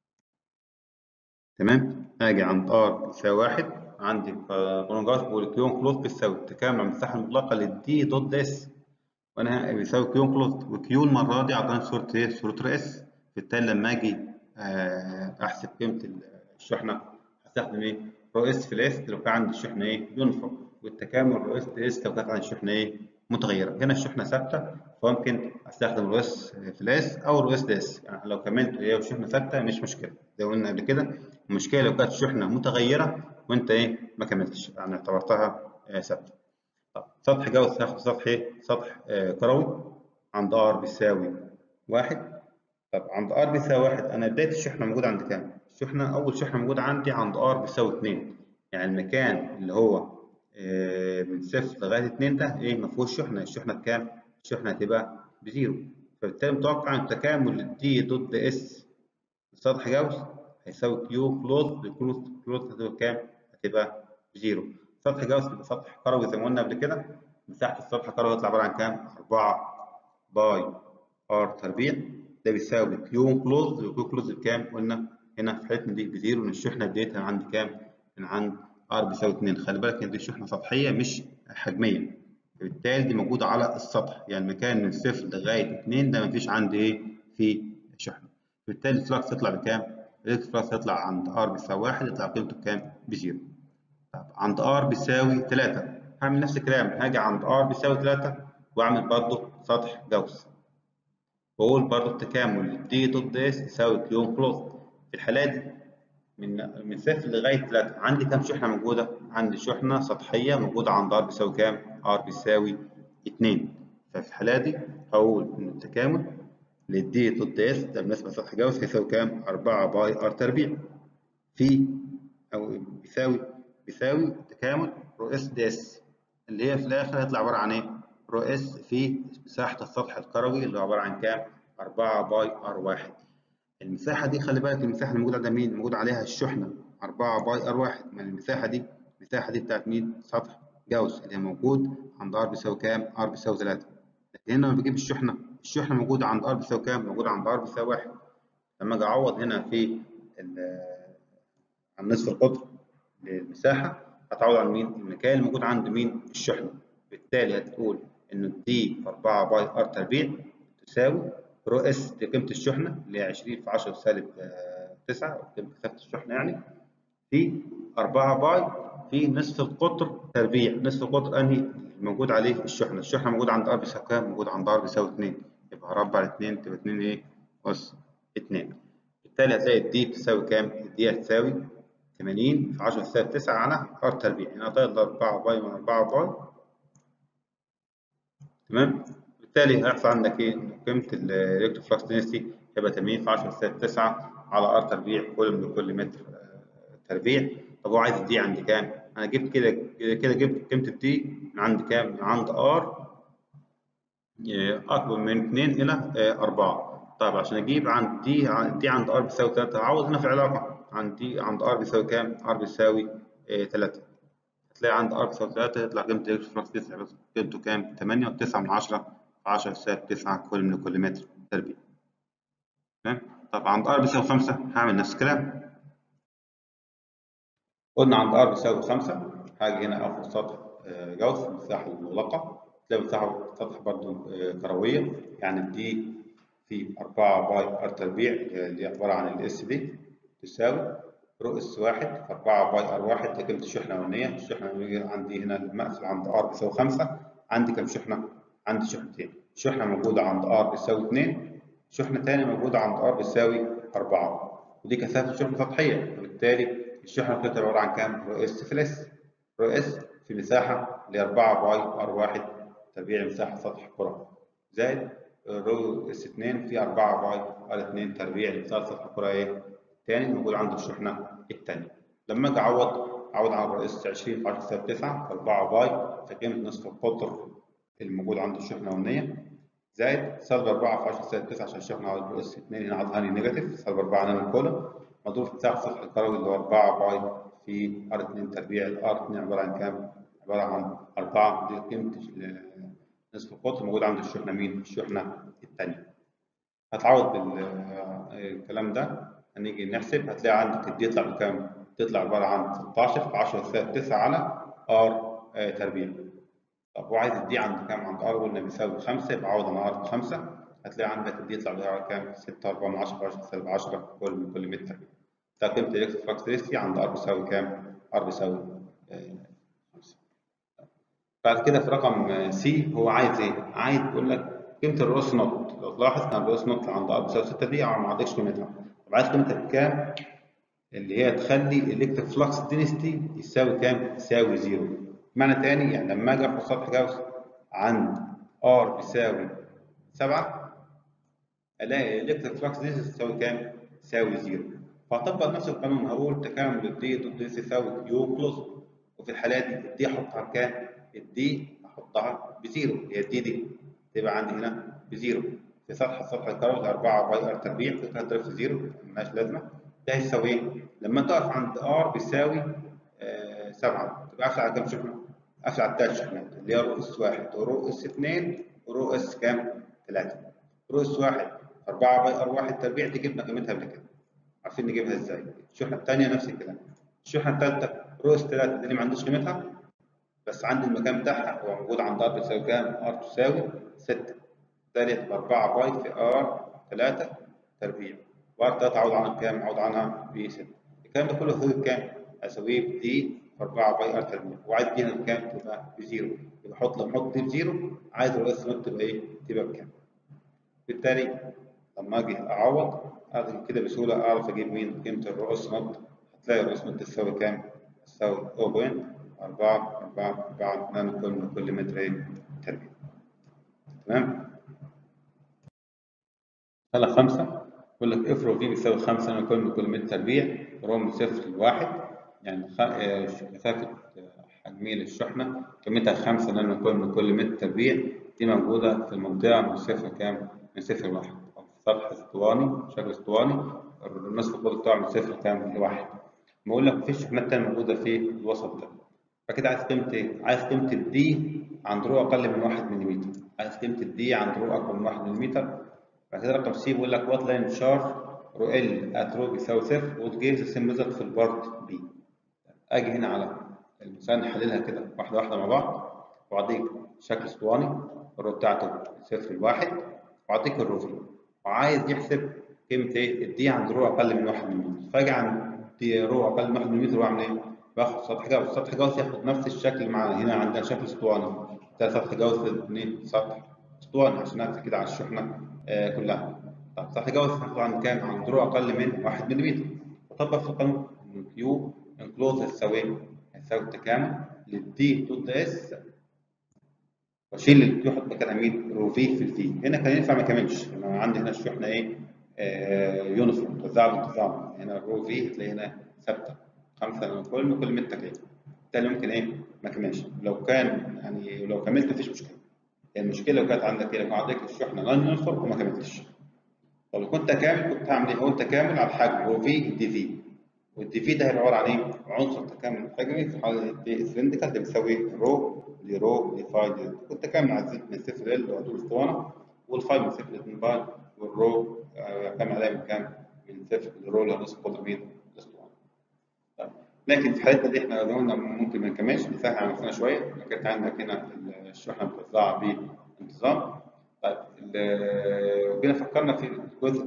S1: تمام اجي عند ار بيساوي 1 عندي قانون جاوس بيقول كيون كلوز بيساوي تكامل المساحه المطلقه للدي دوت اس وانا بيساوي كيون كلوز وكيو المره دي اعطاني صوره ايه؟ صوره اس بالتالي لما اجي آه، احسب قيمه الشحنه هستخدم ايه؟ رو اس في الاس لو كان عندي الشحنه ايه؟ يونيفورم والتكامل رو اس في اس لو كانت عندي الشحنه ايه؟ متغيره هنا الشحنه ثابته فممكن استخدم رو اس في الاس او رو اس لاس يعني لو كملت هي الشحنه ثابته مش مشكله زي ما قلنا قبل كده المشكله لو كانت الشحنه متغيره وانت ايه؟ ما كملتش يعني اعتبرتها آه، ثابته طب سطح جوز هاخد سطح ايه؟ سطح آه، كروي عند ار بيساوي واحد طب عند ار بيساوي واحد انا بداية الشحنة موجودة عند كام؟ الشحنة أول شحنة موجودة عندي عند ار بيساوي اتنين يعني المكان اللي هو آه، من صفر لغاية اتنين ده ايه ما فيهوش شحنة الشحنة بكام؟ الشحنة هتبقى بزيرو فبالتالي متوقع ان تكامل دي ضد اس سطح جوز هيساوي كيو كلوز كلوز كلوز هتبقى بكام؟ هتبقى بزيرو سطح جوز بيبقى سطح كروي زي ما قلنا قبل كده مساحة السطح الكروي هيطلع عبارة عن كام؟ 4 باي ار تربيع ده بيساوي كيو كلوز وكيو كلوز بكام؟ قلنا هنا في حالتنا دي بزيرو ان الشحنة بدايتها عند كام؟ من عند ار بيساوي 2 خلي بالك ان دي شحنة سطحية مش حجمية فبالتالي دي موجودة على السطح يعني مكان من صفر لغاية 2 ده مفيش عندي ايه؟ في شحنة بالتالي الفلكس يطلع بكام؟ الفلكس يطلع عند ار بيساوي 1 يطلع قيمته بكام؟ بزيرو طب عند ار بيساوي 3 هعمل نفس الكلام هاجي عند ار بيساوي 3 واعمل برضه سطح جوس واقول برضه التكامل دي ضد اس يساوي كيو كلوز في الحالة دي من من صفر لغاية 3 عندي كام شحنة موجودة؟ عندي شحنة سطحية موجودة عند ار بيساوي كام؟ ار بيساوي 2 ففي الحالة دي هقول إن التكامل للدي ضد اس ده بالنسبة لسطح جوس هيساوي كام؟ 4 باي ار تربيع في أو بيساوي بيساوي تكامل رو اس دي اس اللي هي في الآخر هيطلع عبارة عن إيه؟ رو اس في مساحة السطح الكروي اللي هو عبارة عن كام؟ 4 باي ار 1 المساحة دي خلي بالك المساحة اللي موجودة عند مين؟ موجود عليها الشحنة 4 باي ار 1 ما المساحة دي المساحة دي بتاعت مين؟ سطح جاوس اللي هي موجود عند ار بيساوي كام؟ ار بيساوي 3 لكن هنا لما بجيب الشحنة الشحنة موجودة عند ار بيساوي كام؟ موجودة عند ار بيساوي 1 لما اجي اعوض هنا في عن نصف القطر للمساحة هتعوض عن مين؟ المكان الموجود عند مين؟ الشحنة بالتالي هتقول إن دي في 4 باي ار تربيع تساوي رو اس دي قيمة الشحنة اللي هي 20 في 10 سالب 9 قيمة كثافة الشحنة يعني في 4 باي في نصف القطر تربيع نصف القطر أنهي موجود عليه الشحنة الشحنة موجودة عند ار بيساوي كام؟ موجود عند ار بيساوي 2 يبقى هربع ال 2 تبقى 2 إيه؟ أس 2 بالتالي هتلاقي الدي بتساوي كام؟ الدي هتساوي 80 في 10 سالب 9 على ار تربيع يعني هتقدر 4 باي من 4 باي تمام؟ بالتالي هيحصل عندك ايه؟ قيمة الالكتروفلكس دينستي هيبقى 80 في 10 سالب 9 على ار تربيع كل من كل متر تربيع طب هو عايز الدي عند كام؟ انا جبت كده كده جبت قيمة الدي من عند كام؟ من عند ار اكبر من 2 الى 4 طيب عشان اجيب عند دي دي عند ار بيساوي 3 هعوض هنا في علاقة عند دي عند ار بيساوي كام؟ ار بيساوي 3 هتلاقي عند ار بيساوي 3 يطلع قيمة الالكتريك فلكس دي قيمته كام؟ 8 و9 من 10 في 10 يساوي 9 كل من كل متر تربيع تمام؟ طب عند ار بيساوي 5 هعمل نفس الكلام قلنا عند ار بيساوي 5 هاجي هنا اخد سطح جوف المساحة المغلقة تلاقي مساحة سطح برضو كروية يعني دي في 4 باي ار تربيع اللي عبارة عن الاس دي تساوي رو اس واحد في 4 باي ار واحد دي قيمة الشحنة الأولانية، الشحنة الأولانية عندي هنا المقفل عند ار بيساوي 5 عندي كام شحنة؟ عندي شحنتين، شحنة موجودة عند ار بيساوي 2 شحنة تانية موجودة عند ار بيساوي 4 ودي كثافة شحنة سطحية وبالتالي الشحنة بتاعتها عبارة عن كام؟ رو اس في الاس رو اس في مساحة ل 4 باي ار واحد تربيع مساحة سطح كرة زائد رو اس 2 في 4 باي ار 2 تربيع مساحة سطح كرة ايه؟ تاني موجود عند الشحنة التانية لما اجي اعوض اعوض على الرئيس 20 في 10 سالب 9 في 4 باي في قيمة نصف القطر الموجود عند الشحنة الأولانية زائد سالب 4 في 10 سالب 9 عشان الشحنة على الرئيس 2 هنا عطاني نيجاتيف سالب 4 نانو كولوم مضروب في مساحة السطح الكروي اللي هو 4 باي في ار 2 تربيع الار 2 عبارة عن كام؟ عبارة عن 4 دي قيمة نصف القطر موجود عند الشحنة مين؟ الشحنة التانية هتعوض بالكلام ده هنيجي نحسب هتلاقي عندك الدي يطلع بكام؟ تطلع عبارة عن 16 في 10 سالب 9 على ار تربيع. طب هو عايز الدي عند كام؟ عند ار قلنا بيساوي 5 يبقى عوض عن ار ب 5 هتلاقي عندك الدي يطلع بتاعه كام؟ 6 4 من 10 في 10 سالب 10 كل من كل متر. ده قيمة الالكتريك فلكس دينستي عند ار بيساوي كام؟ ار بيساوي 5. بعد كده في رقم سي هو عايز ايه؟ عايز يقول لك قيمة الروس نوت لو تلاحظ كان الروس نوت عند ار بيساوي 6 دي ما عندكش قيمتها. طب عايز قيمتها بكام؟ اللي هي تخلي الالكتريك فلكس دينستي يساوي كام؟ يساوي زيرو. بمعنى تاني يعني لما اجي اخد سطح جوز عند ار بيساوي 7 الاقي الالكتريك فلكس دينستي تساوي كام؟ تساوي زيرو. فهطبق نفس القانون هقول تكامل الدي ضد دي يساوي كيو كلوز وفي الحالة دي الدي احطها بكام؟ الدي احطها بزيرو هي الدي دي تبقى عندي هنا بزيرو. في سطح السطح الكروي 4 باي ار تربيع في تضرب في زيرو ملهاش لازمه ده يساوي ايه؟ لما تقف عند ار بيساوي 7 تبقى قافل على كام شحنه؟ قافل على الثلاث شحنات اللي هي رو اس 1 ورو اس 2 ورو اس كام؟ 3 رو اس 1 4 باي ار 1 تربيع دي جبنا قيمتها قبل كده عارفين نجيبها ازاي؟ الشحنه الثانيه نفس الكلام الشحنه الثالثه رو اس 3 دي اللي ما عندوش قيمتها بس عندي المكان بتاعها هو موجود عند ار بيساوي كام؟ ار تساوي 6 ذلك 4 باي في ار 3 تربيع وار 3 عوض عنها بكام؟ عوض عنها ب 6 الكلام ده كله هسويه بكام؟ هسويه بدي في 4 باي ار تربيع وعايز دي هنا بكام؟ تبقى بزيرو يبقى احط لما احط دي بزيرو عايز الراس نوت تبقى ايه؟ تبقى بكام؟ بالتالي لما اجي اعوض اقدر كده بسهوله اعرف اجيب مين؟ قيمه الرؤوس نوت هتلاقي الرؤوس نوت تساوي كام؟ تساوي 0.4 4 4 نانو كل كل متر ايه؟ تربيع تمام؟ مسألة خمسة يقول لك اف رو في بيساوي 5 نانو كل كل متر تربيع رو من صفر لواحد يعني كثافة حجمية للشحنة قيمتها 5 نانو كل كل متر تربيع دي موجودة في المنطقة من صفر كام؟ من صفر لواحد سطح اسطواني شكل اسطواني النصف القطر بتاعه من صفر كام؟ لواحد بقول لك مفيش شحنات تانية موجودة في الوسط ده فكده عايز قيمة ايه؟ عايز قيمة الدي عند رو أقل من 1 ملم عايز قيمة الدي عند رو أكبر من 1 ملم بعد كده رقم سي بيقول لك وات لاين شارج رو ال ات رو بيساوي صفر وات جيفز السيم ريزلت في البارت بي اجي هنا على المثال نحللها كده واحده واحده مع بعض واعطيك شكل اسطواني الرو بتاعته صفر لواحد واعطيك الرو فيه وعايز يحسب قيمه ايه الدي عند رو اقل من 1 ملم فاجي عند دي رو اقل من 1 ملم واعمل ايه؟ باخد سطح جوز سطح جوز ياخد نفس الشكل مع هنا عندنا شكل اسطواني ده سطح جوز اثنين سطح اسطواني عشان اكتب كده على الشحنه آه كلها طب سطح جوز هاخد عند كام؟ عند رو اقل من 1 ملم اطبق في القانون ان كيو انكلوز هتساوي هتساوي التكامل للدي ضد اس واشيل الكيو احط مكانها مين؟ رو في في الفي هنا كان ينفع ما كملش انا عندي هنا الشحنه ايه؟ آه يونيفورم متوزعه بانتظام هنا الرو في هتلاقي هنا ثابته 5 من كل كل متر كده بالتالي ممكن ايه؟ ما كملش لو كان يعني لو كملت مفيش مشكله يعني المشكله لو كانت عندك ايه؟ لو عندك الشحنه نون يونيفورم وما كملتش طب لو كنت كامل كنت هعمل ايه؟ هقول تكامل على الحجم رو في دي في والدي في ده هيبقى عباره عن ايه؟ عنصر تكامل حجمي في حاله السلندكال ده بيساوي رو دي رو دي فاي دي والتكامل عايزين من صفر ل اللي هو طول الاسطوانه والفاي من صفر ل 2 باي والرو كام عليها من كام؟ من صفر لرو اللي هو نص قطر مين؟ الاسطوانه. طيب لكن في حالتنا دي احنا لو قلنا ممكن ما نكملش نسهل على نفسنا شويه لو كانت عندك هنا الشحنه متوزعه بانتظام طيب وجينا فكرنا في الجزء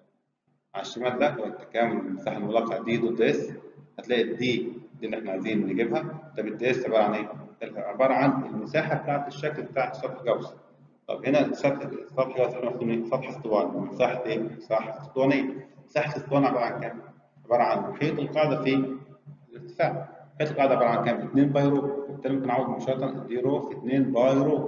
S1: على الشمال ده هو التكامل المساحه المغلقه دي ضد اس هتلاقي الدي دي اللي احنا عايزين نجيبها طب الدي اس عباره عن ايه؟ عباره عن المساحه بتاعت الشكل بتاع سطح جوس طب هنا سطح سطح جوس المفروض ايه؟ سطح اسطواني مساحه ايه؟ مساحه اسطوانيه مساحه الاسطوانه عباره عن كام؟ عباره عن محيط القاعده في الارتفاع محيط القاعده عباره عن كام؟ 2 باي رو وبالتالي ممكن اعوض مباشره دي رو في 2 باي رو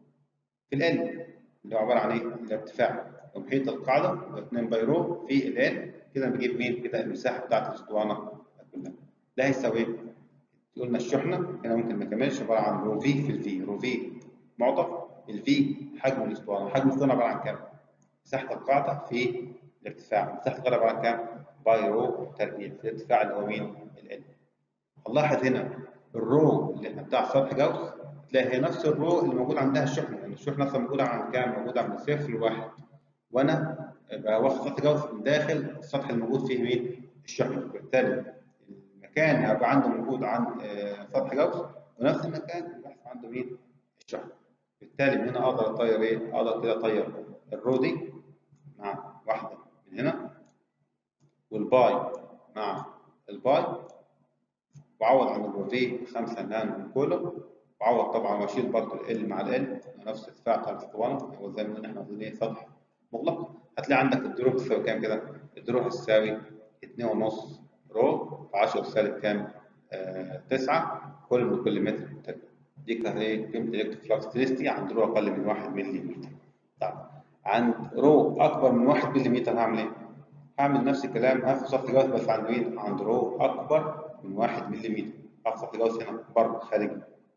S1: في ال اللي هو عباره عن ايه؟ الارتفاع ومحيط القاعده هو 2 باي رو في ال ال كده بجيب مين؟ كده المساحه بتاعت الاسطوانه كلها ده هيساوي ايه؟ قلنا الشحنه هنا ممكن ما نكملش عباره عن رو في في الفي رو في معطف الفي حجم الاسطوانه حجم الاسطوانه عباره عن كام؟ مساحه القاعده في الارتفاع مساحه القاعده عباره عن كام؟ باي رو تربيع في الارتفاع اللي هو مين؟ ال ال هنلاحظ هنا الرو اللي احنا بتاع سطح جوس تلاقي هي نفس الرو اللي موجود عندها الشحنه يعني الشحنه اصلا موجوده عند كام؟ موجوده عند صفر لواحد وانا واخد سطح جوس من داخل السطح الموجود فيه مين؟ الشحنه بالتالي المكان هيبقى عنده موجود عند سطح جوس ونفس المكان اللي بيحصل عنده مين؟ الشحنه بالتالي من هنا اقدر اطير ايه؟ اقدر كده اطير الرو دي مع واحده من هنا والباي مع الباي وعوض عن الروفي 5 نانو كولوم وعوض طبعا واشيل برضه ال مع ال نفس الارتفاع بتاع الاسطوانه هو زي ما احنا عاوزين ايه سطح مغلق هتلاقي عندك الدروب تساوي كام كده؟ الدروب هتساوي 2.5 رو في 10 سالب كام؟ آه 9 كل من كل متر تربيع دي كانت ايه؟ قيمه الالكتروفلكس عند رو اقل من 1 ملم طيب عند رو اكبر من 1 ملم هعمل ايه؟ هعمل نفس الكلام هاخد سطح جوز بس عند مين؟ عند رو اكبر من 1 ملم هاخد سطح جوز هنا بره خارجي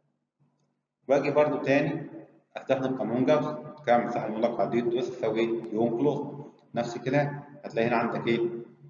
S1: واجي برضو تاني استخدم قانون جوز كام المساحه المغلقه دي دوس تساوي يوم كلوز نفس الكلام هتلاقي هنا عندك ايه؟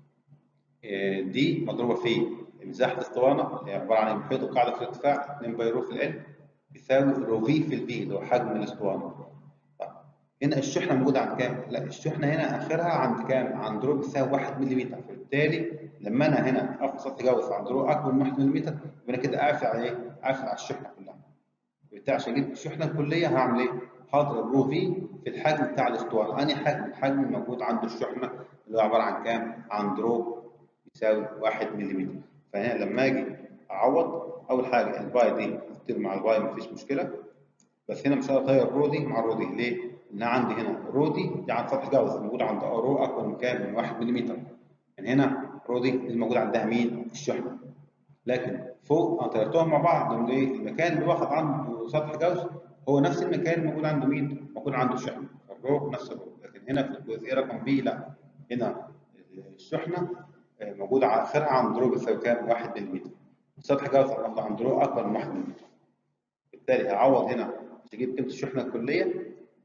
S1: إيه دي مضروبه في مساحه الاسطوانه اللي هي عباره عن محيط القاعده في الارتفاع 2 باي رو في ال بيساوي رو في في الفي اللي هو حجم الاسطوانه طيب هنا الشحنه موجوده عند كام؟ لا الشحنه هنا اخرها عند كام؟ عند رو بيساوي 1 ملم فبالتالي لما انا هنا اخد سطح جوز عند رو اكبر من 1 ملم يبقى انا كده قافل على ايه؟ قافل على الشحنه كلها بالتالي عشان اجيب الشحنه الكليه هعمل ايه؟ هضرب رو في في الحجم بتاع الاسطوانه انهي حجم؟ الحجم الموجود عند الشحنه اللي هو عباره عن كام؟ عند رو يساوي 1 ملم فهنا لما اجي اعوض اول حاجه الباي دي هتطير مع الباي مفيش مشكله بس هنا مش هقدر اطير رو دي مع رو دي ليه؟ لان عندي هنا رو دي دي عند سطح جوز موجود عند رو اكبر من كام؟ من 1 ملم من هنا رو دي الموجود عندها مين؟ الشحنه لكن فوق انا طيرتهم مع بعض ليه؟ المكان اللي واخد عنده سطح جوز هو نفس المكان الموجود عنده مين؟ موجود عنده الشحنه الرو نفس الرو لكن هنا في الجزئيه رقم بي لا هنا الشحنه موجوده على اخرها عند رو بيساوي كام؟ 1 ملم سطح جوز واخد عند رو اكبر من 1 ملم بالتالي هعوض هنا تجيب قيمه الشحنه الكليه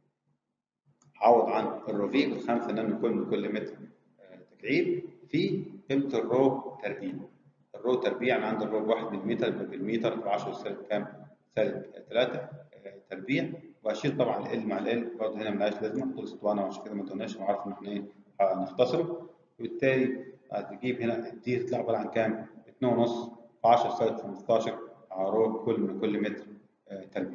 S1: هعوض عن الرو في بال 5 نانو كل من كل متر تكعيب في قيمه الرو تربيع الرو تربيع انا عندي الرو ب 1 ملم بالمتر ب 10 سالب كام؟ سالب 3 تربيع واشيل طبعا ال مع ال برضه هنا ملهاش لازمه طول اسطوانه وعشان كده ما قلناش عارف ان احنا ايه هنختصره وبالتالي هتجيب هنا دي تطلع عباره عن كام؟ 2.5 في 10 سالب 15 على رو كل من كل متر تربيع.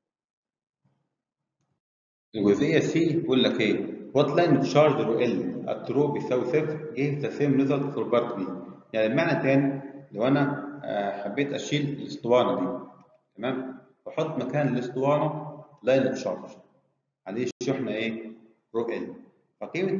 S1: الجزئيه سي بيقول لك ايه؟ What line charge رو ال at رو بيساوي صفر give the same result for part B. يعني بمعنى تاني لو انا حبيت اشيل الاسطوانه دي تمام؟ واحط مكان الاسطوانه لاين تشارج عليه الشحنه ايه؟ رو ال فقيمه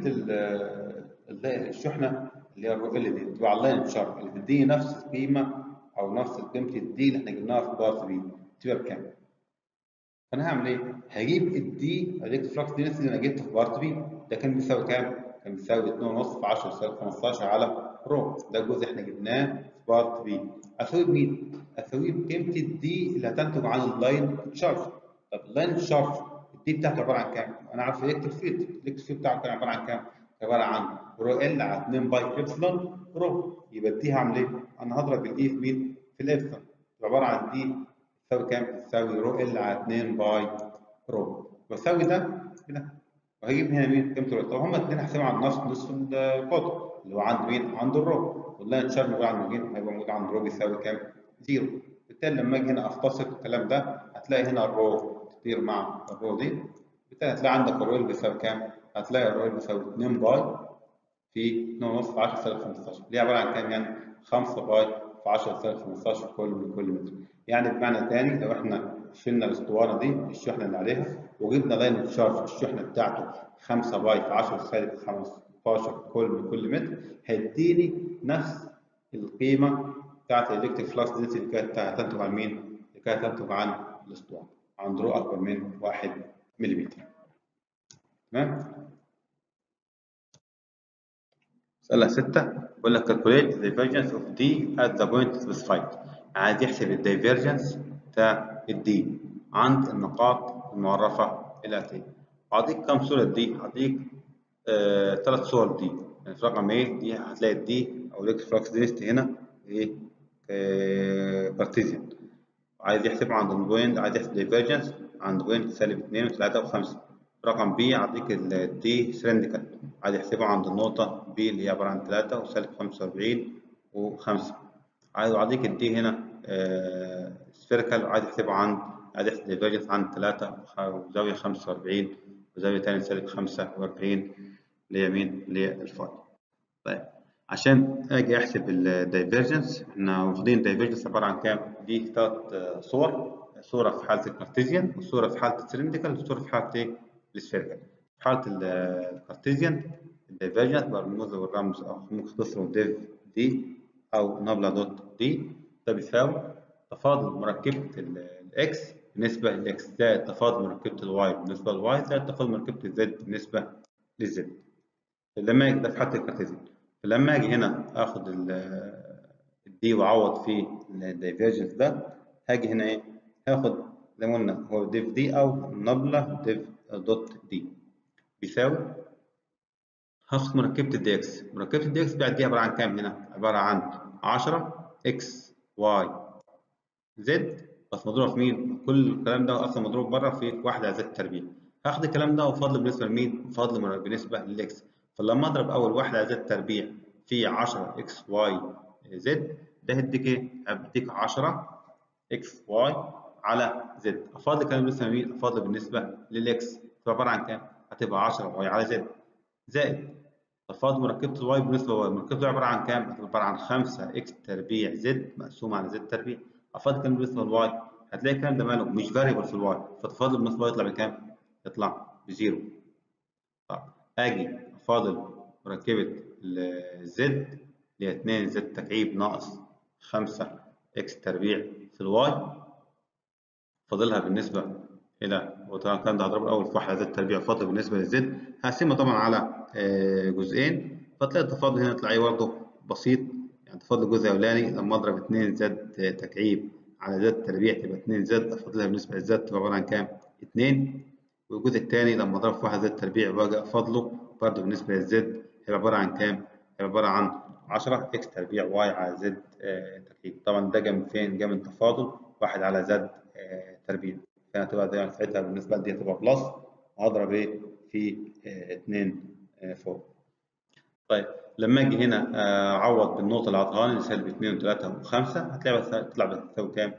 S1: الشحنه اللي هي الرو ال دي تبقى على اللاين تشارج اللي بتديني نفس القيمه او نفس قيمه الدي اللي احنا جبناها في بارت بي تبقى بكام؟ فانا هعمل ايه؟ هجيب الدي الالكتروفلكس دي اللي انا جبته في بارت بي ده كان بيساوي كام؟ كان بيساوي 2.5 في 10 سالب 15 على رو ده الجزء احنا جبناه في بارت بي اسويه بمين؟ اسويه بقيمه الدي اللي هتنتج عن اللاين تشارج طب اللاين تشارج الدي بتاعته عباره عن كام؟ انا عارف الالكتروفيلد الالكتروفيلد بتاعه كان عباره عن كام؟ عباره عن رو ال على 2 باي ابسلون رو يبقى الدي هعمل ايه؟ انا هضرب الاي في مين؟ في الابسلون عباره عن دي تساوي كام؟ تساوي رو ال على 2 باي رو واساوي ده هنا وهجيب هنا مين؟ قيمه الرو طب هما الاثنين هحسبهم على نصف نصف القطر اللي هو عند مين؟ عند الرو والله تشار موجود عند مين؟ هيبقى موجود عند الرو بيساوي كام؟ زيرو بالتالي لما اجي هنا اختصر الكلام ده هتلاقي هنا الرو تطير مع الرو دي بالتالي هتلاقي عندك الرو اللي بيساوي كام؟ هتلاقي الرو اللي بيساوي 2 باي في 2 ونص في 10 سالب 15 اللي هي عباره عن كام يعني 5 باي في 10 سالب 15 كل من كل متر يعني بمعنى تاني لو احنا شلنا الاسطوانه دي الشحنه اللي عليها وجبنا لاين تشارج الشحنه بتاعته 5 باي في 10 سالب 15 كل من كل متر هيديني نفس القيمه بتاعت الالكتريك فلكس دنسيتي اللي كانت هتنتج عن مين؟ اللي كانت هتنتج عن الاسطوانه عند رو اكبر من 1 ملم تمام؟ مسألة 6 بيقول لك calculate the divergence of D at the point specified عايز يحسب الدايفرجنس بتاع الدي عند النقاط المعرفة الآتية وأعطيك كم صورة دي؟ أعطيك ثلاث آه صور دي يعني في رقم إيه دي هتلاقي الدي أو الإلكتريك فلكس دينستي هنا إيه آه كارتيزيان عايز يحسب عند البوينت عايز يحسب دايفرجنس عند بوينت سالب 2 و3 و5 رقم بي أعطيك الدي سلنديكال عايز يحسبه عند النقطة B اللي هي عبارة عن 3 وسالب 45 و5 عايز أعطيك الدي هنا سفيريكال وعايز يحسبه عند عايز يحسب ديفيرجنس عند 3 وزاوية 45 وزاوية تانية سالب 45 اللي هي مين؟ اللي هي الفاي. طيب عشان أجي أحسب الدايفرجنس إحنا واخدين الدايفرجنس عبارة عن كام؟ دي ثلاث صور صورة في حالة الكارتيزيان وصورة في حالة السلنديكال وصورة في حالة إيه؟ السفيريكال. في حالة الكارتيزيان الدايفرجنس برموز بالرمز أو ممكن تختصره ديف دي أو نبلة دوت دي ده بيساوي تفاضل مركبة الإكس بالنسبة للإكس زائد تفاضل مركبة الواي بالنسبة للواي زائد تفاضل مركبة الزد بالنسبة للزد لما أجي ده في حالة الكارتيزيان فلما أجي هنا آخد الدي وأعوض في الدايفرجنس ده هاجي هنا إيه؟ هاخد زي ما قلنا هو ديف دي أو نبلة ديف دوت دي بيساوي هاخد مركبة الدي اكس مركبة الدي اكس بعد دي عبارة عن كام هنا؟ عبارة عن 10 اكس واي زد بس مضروبة في مين؟ كل الكلام ده أصلا مضروب بره في واحد على زد تربيع هاخد الكلام ده وفضل بالنسبة لمين؟ فضل بالنسبة للإكس فلما أضرب أول واحد على زد تربيع في 10 اكس واي زد ده هيديك إيه؟ هيديك 10 اكس واي على زد أفاضل الكلام بالنسبة لمين؟ أفاضل بالنسبة للإكس تبقى عبارة عن كام؟ هتبقى 10 واي على زد زائد تفاضل مركبة الواي بالنسبة لواي مركبة الواي عبارة عن كام؟ هتبقى عبارة عن 5 اكس تربيع زد مقسوم على زد تربيع أفاضل كام بالنسبة للواي؟ هتلاقي الكلام ده ماله مش فاريبل في الواي فتفاضل بالنسبة للواي يطلع بكام؟ يطلع بزيرو طب أجي أفاضل مركبة الزد اللي هي 2 زد تكعيب ناقص 5 اكس تربيع في الواي فاضلها بالنسبة إلى وطبعا الكلام ده هضربه الأول في واحد زد تربيع فاضل بالنسبة للزد هقسمها طبعا على جزئين فتلاقي التفاضل هنا تلاقيه برضه بسيط يعني تفاضل الجزء الأولاني لما أضرب 2 زد تكعيب على زد تربيع تبقى 2 زد أفاضلها بالنسبة للزد تبقى عبارة عن كام؟ 2 والجزء الثاني لما أضرب في واحد زد تربيع وأجي أفاضله برضه بالنسبة للزد هيبقى عبارة عن كام؟ هيبقى عبارة عن 10 إكس تربيع واي على زد تكعيب طبعا ده جه من فين؟ جه من تفاضل واحد على زد تربيع كانت هتبقى دايما ساعتها بالنسبة لدي هتبقى بلس وهضرب إيه؟ في 2 فوق. طيب لما اجي هنا اعوض بالنقطه اللي عطاها لي سالب 2 و3 و5 هتلاقي تطلع بتساوي كام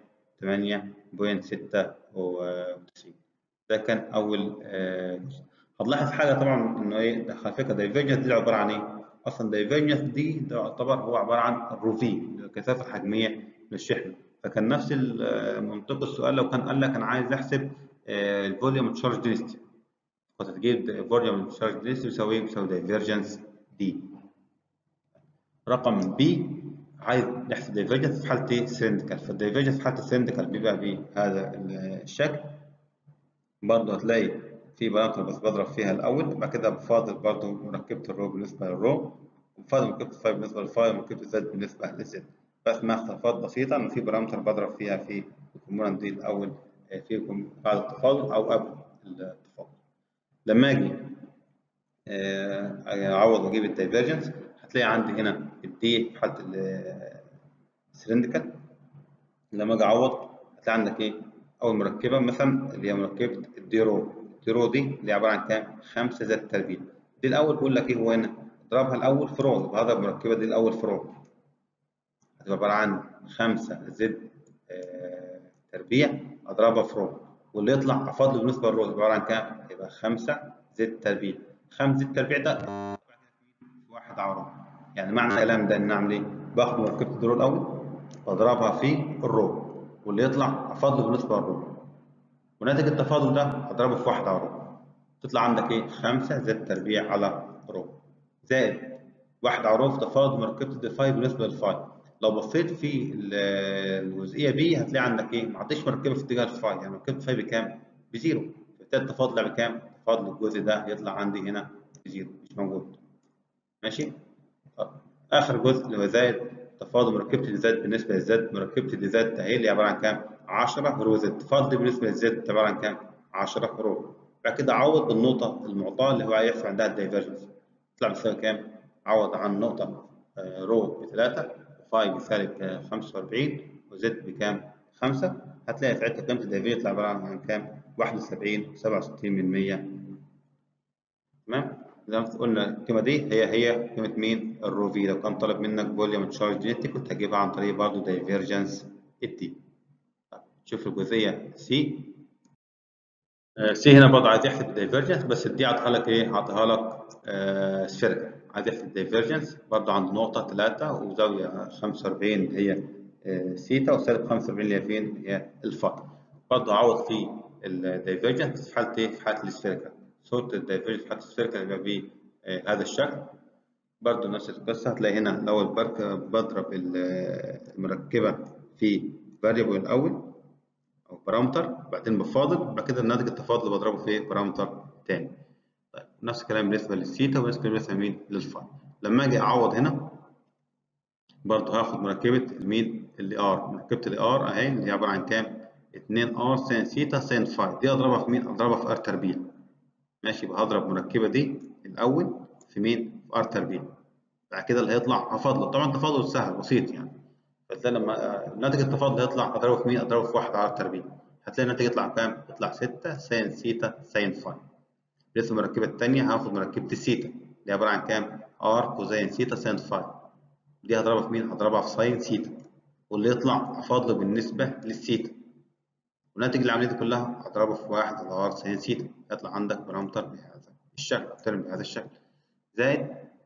S1: 8.96 ده كان اول جزء هتلاحظ حاجه طبعا انه ايه على فكره دايفرجنس دي عباره عن ايه اصلا دايفرجنس دي ده يعتبر هو عباره عن الروفي الكثافه الحجميه للشحنه فكان نفس منطق السؤال لو كان قال لك انا عايز احسب الفوليوم تشارج دينستي كنت تجيب فوليوم تشارج دينستي بيساوي ايه بيساوي دايفرجنس دي رقم بي عايز نحسب دايفرجنس في حاله ايه سلنديكال فالدايفرجنس في حاله السلنديكال بيبقى بهذا الشكل برضه هتلاقي في بارامتر بس بضرب فيها الاول بعد كده بفاضل برضه مركبه الرو بالنسبه للرو وبفاضل مركبه الفاي بالنسبه للفاي ومركبه الزد بالنسبه للزد بس مع اختلافات بسيطه ان في بارامتر بضرب فيها في الكومبوننت دي الاول في بعد التفاضل او قبل التفاضل لما اجي اعوض واجيب الدايفرجنس هتلاقي عندي هنا الدي في حاله السلندكال لما اجي اعوض هتلاقي عندك ايه اول مركبه مثلا اللي هي مركبه الديرو الديرو دي اللي عباره عن كام 5 زائد تربيع دي الاول بيقول لك ايه هو هنا اضربها الاول في رو يبقى هذا المركبه دي الاول في رو هتبقى عباره عن 5 زائد آه تربيع اضربها في رو واللي يطلع افضل بالنسبه للرو يبقى عباره عن كام يبقى 5 زائد تربيع 5 زائد تربيع ده في واحد على رو يعني معنى الكلام ده ان اعمل ايه باخد مركبه الديرو الاول واضربها في الرو واللي يطلع افضل بالنسبه للرو وناتج التفاضل ده اضربه في واحد على رو تطلع عندك ايه 5 زائد تربيع على رو زائد واحد على رو في تفاضل مركبه الديفاي بالنسبه للفاي لو بصيت في الجزئيه بي هتلاقي عندك ايه ما عنديش مركبه في اتجاه الفاي يعني مركبه الفاي بكام بزيرو فبالتالي التفاضل بكام تفاضل الجزء ده يطلع عندي هنا بزيرو مش موجود ماشي طب. اخر جزء اللي هو زائد تفاضل مركبه الزد بالنسبه للزد مركبه الزد اهي اللي عباره عن كام 10 رو زد التفاضل بالنسبه للزد عباره عن كام 10 رو بعد كده عوض بالنقطه المعطاه اللي هو هيحصل عندها الدايفرجنس يطلع بيساوي كام عوض عن نقطه رو ب 3 وفاي بسالب 45 وزد بكام 5 هتلاقي ساعتها قيمه الدايفرجنس يطلع عباره عن كام 71 67 من 100 تمام زي ما قلنا القيمه دي هي هي قيمه مين الرو في لو كان طالب منك فوليوم تشارج دينيتي كنت هتجيبها عن طريق برضه دايفيرجنس التي شوف الجزئيه سي سي هنا برضه عايز يحسب الدايفيرجنس بس الدي عطاها لك ايه عطاها لك آه سفيريكال عايز يحسب الدايفيرجنس برضه عند نقطه 3 وزاويه 45 اللي هي آه سيتا وسالب 45 اللي هي فين اللي هي الفاي برضه عوض في الدايفيرجنس في حاله ايه في حاله السفيريكال صورة الدايفيرج بتاعت السيركل هيبقى بهذا الشكل برضه نفس القصة هتلاقي هنا الأول بضرب المركبة في فاريبل الأول أو بارامتر بعدين بفاضل بعد كده الناتج التفاضل بضربه في بارامتر تاني طيب نفس الكلام بالنسبة للثيتا وبالنسبة بالنسبة مين للفاي لما أجي أعوض هنا برضه هاخد مركبة المين اللي ار مركبة اللي ار أهي اللي هي عبارة عن كام 2 ار سين ثيتا سين فاي دي أضربها في مين أضربها في ار تربيع ماشي يبقى هضرب المركبه دي الاول في مين في ار تربيع بعد كده اللي هيطلع هفاضله طبعا التفاضل سهل بسيط يعني فتلاقي لما ناتج التفاضل هيطلع اضربه في مين اضربه في 1 ار تربيع هتلاقي الناتج يطلع كام يطلع 6 سين ثيتا سين فاي لسه المركبه الثانيه هاخد مركبه الثيتا اللي عباره عن كام ار كوزين ثيتا سين فاي دي هضربها في مين هضربها في ساين ثيتا واللي يطلع افاضله بالنسبه للثيتا وناتج العمليه دي كلها هضربه في 1 على ار سين ثيتا يطلع عندك بارامتر بهذا الشكل ترم بهذا الشكل زائد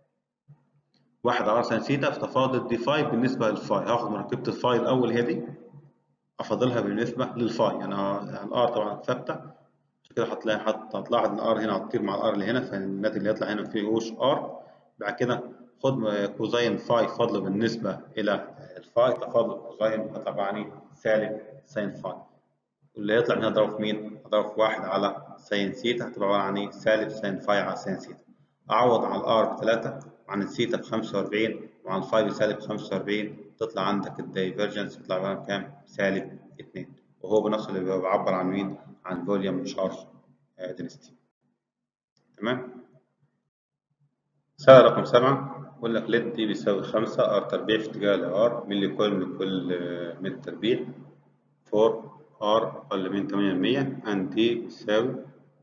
S1: 1 على سين ثيتا في تفاضل دي فاي بالنسبه للفاي هاخد مركبه الفاي الاول هي دي افاضلها بالنسبه للفاي يعني الار طبعا ثابته عشان كده هتلاقي هتلاحظ ان الار هنا هتطير مع الار اللي هنا فالناتج اللي هيطلع هنا ما فيهوش ار بعد كده خد كوزين فاي فاضله بالنسبه الى الفاي تفاضل كوزين هيطلع يعني سالب سين فاي واللي يطلع هنا اضربه في مين؟ اضربه في 1 على سين ثيتا هتبقى عباره عن ايه؟ سالب سين فاي على سين ثيتا. اعوض عن الار ب 3 وعن الثيتا ب 45 وعن الفاي بسالب 45 تطلع عندك الدايفرجنس يطلع عباره عن كام؟ سالب 2 وهو بنفسه اللي بيعبر عن مين؟ عن فوليوم تشارج دينستي. تمام؟ مسألة رقم 7 بيقول لك ليد دي بيساوي 5 ار تربيع في اتجاه الار ملي كل لكل متر تربيع 4 R أقل من 8% and D يساوي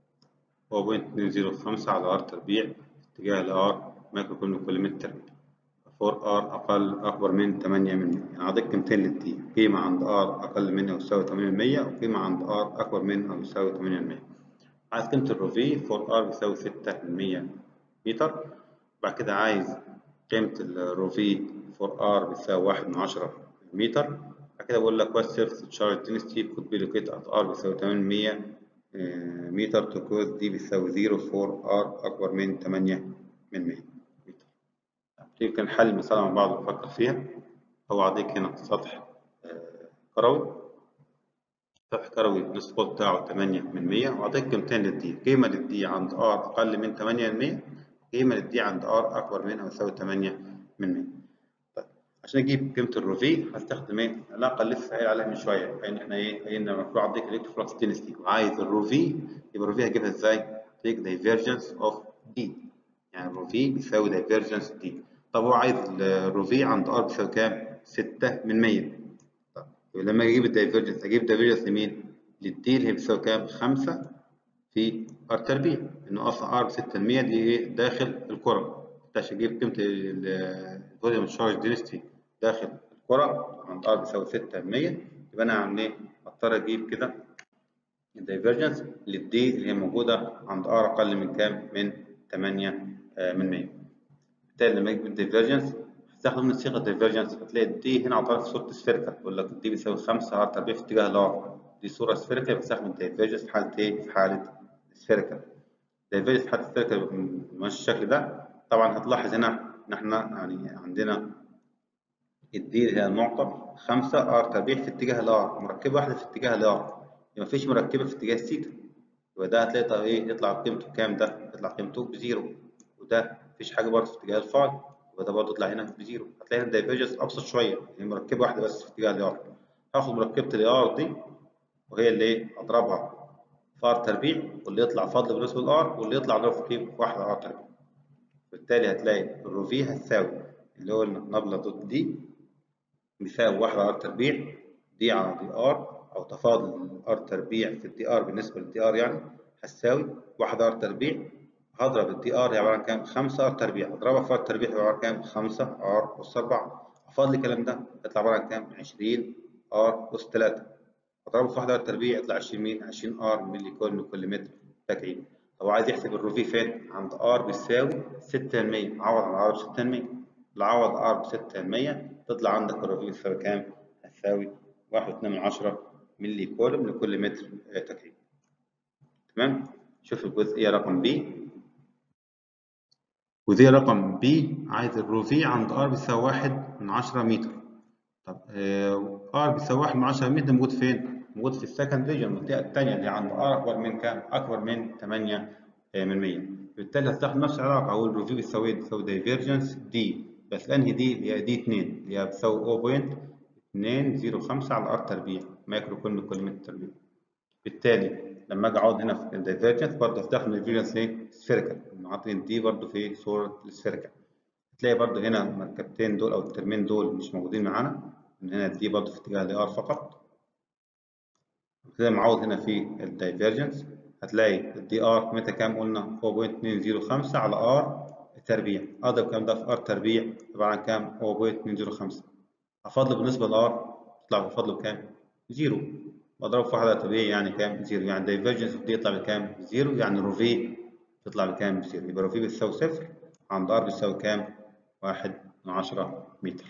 S1: 0.205 على R تربيع في اتجاه ال R مايكرو كل من كل متر تربيع 4R أقل أكبر من 8 من 100 يعني أعطيك قيمتين لل D قيمة عند R أقل من أو يساوي 8% وقيمة عند R أكبر من أو يساوي 8% عايز قيمة الرو في 4R بيساوي 6 من 100 متر بعد كده عايز قيمة الرو في 4R بيساوي 1 من 10 متر بعد كده بقول لك what surface charge density could be located at R بيساوي 800 متر to cause D بيساوي 0 for R أكبر من 8 من 100 متر يمكن نحل المسألة مع بعض ونفكر فيها هو عطيك هنا سطح كروي سطح كروي النصف بتاعه 8 من 100 وعطيك قيمتين للدي قيمة للدي عند R أقل من 8 من 100 قيمة للدي عند R أكبر من أو يساوي 8 من 100 عشان اجيب قيمه الرو في هستخدم ايه؟ العلاقه اللي لسه قايل عليها من شويه ان احنا ايه؟ قايلنا المفروض اعطيك الكتروفلكس دينستي وعايز الرو في يبقى الرو في هجيبها ازاي؟ تيك دايفيرجنس اوف دي يعني الرو في بيساوي دايفيرجنس دي طب هو عايز الروفي عند ار بيساوي كام 6 من 100 طب لما اجيب الدايفرجنس اجيب الدايفرجنس لمين للدي اللي هي بتساوي كام 5 في ار تربيع انه اصلا ار ب 6 من 100 دي ايه داخل الكره عشان اجيب قيمه الفوليوم تشارج دينستي داخل الكره عند ار بيساوي 6 من 100 يبقى انا هعمل ايه اضطر اجيب كده الدايفرجنس للدي اللي هي موجوده عند ار اقل من كام من 8 من 100 بالتالي لما اجيب الدايفرجنس هستخدم من صيغه الدايفرجنس هتلاقي الدي هنا عطارك في صوره سفيركال يقول لك الدي بيساوي 5 ار تربيع في اتجاه الار دي صوره سفيركال بستخدم الدايفرجنس في حاله ايه في حاله سفيركال الدايفرجنس في حاله سفيركال ماشي الشكل ده طبعا هتلاحظ هنا ان احنا يعني عندنا الدي اللي هي المعطى 5 ار تربيع في اتجاه الار مركبه واحده في اتجاه الار ما فيش مركبه في اتجاه الثيتا يبقى ده هتلاقي طب ايه يطلع قيمته كام ده يطلع قيمته بزيرو وده مفيش حاجه برضه في اتجاه الفاي يبقى ده برضه يطلع هنا بزيرو هتلاقي هنا الدايفرجنس ابسط شويه يعني مركبه واحده بس في اتجاه الار هاخد مركبه الار دي وهي اللي ايه اضربها في ار تربيع واللي يطلع فاضل بالنسبه للار واللي يطلع اضرب في واحده ار تربيع بالتالي هتلاقي الروفي هتساوي اللي هو نبله ضد دي بيساوي واحده ار تربيع دي على دي ار او تفاضل الار تربيع في الدي ار بالنسبه للدي ار يعني هتساوي واحده ار تربيع هضرب الدي ار هي عباره عن كام 5 ار تربيع هضربها في ار تربيع هي عباره عن كام 5 ار اس 4 افاضل الكلام ده يطلع عباره عن كام 20 ار اس 3 اضربه في واحده ار تربيع يطلع 20 مين 20 ار ملي كل كل متر تكعيب هو عايز يحسب الروفي فين عند ار بيساوي 6% عوض عن ار ب 6% العوض ار ب 6% تطلع عندك الروفي بيساوي كام هتساوي 1.2 ملي كولوم لكل متر تكعيب تمام شوف الجزئيه رقم بي وزي رقم بي عايز الروفي عند ار بيساوي 1 من 10 متر طب ار بيساوي 1 من 10 متر موجود فين؟ موجود في السكند ريجن المنطقه الثانيه اللي عند ار اكبر من كام؟ اكبر من 8 من 100 بالتالي هستخدم نفس العلاقه اقول الروفي بيساوي بيساوي دايفيرجنس دي بس انهي دي؟ اللي هي دي 2 اللي هي بتساوي 0.205 على ار تربيع مايكرو كل كل متر تربيع بالتالي لما اجي اقعد هنا في الدايفرجنس برضه هستخدم الفيرجنس ايه؟ سفيريكال عاطين دي برضه في صوره السفيريكال هتلاقي برضه هنا المركبتين دول او الترمين دول مش موجودين معانا من هنا دي برضه في اتجاه الار فقط زي ما عاوز هنا في الدايفرجنس هتلاقي الدي ار قيمتها كام قلنا 4.205 على ار تربيع اضرب الكلام ده في ار تربيع عباره عن كام 4.205 افضل بالنسبه للار يطلع بفضله بكام زيرو بضرب في واحده طبيعي يعني كام زيرو يعني دايفرجنس دي يطلع بكام زيرو يعني روفي تطلع بكام زيرو يبقى روفي بتساوي صفر عند ار بتساوي كام واحد من عشرة متر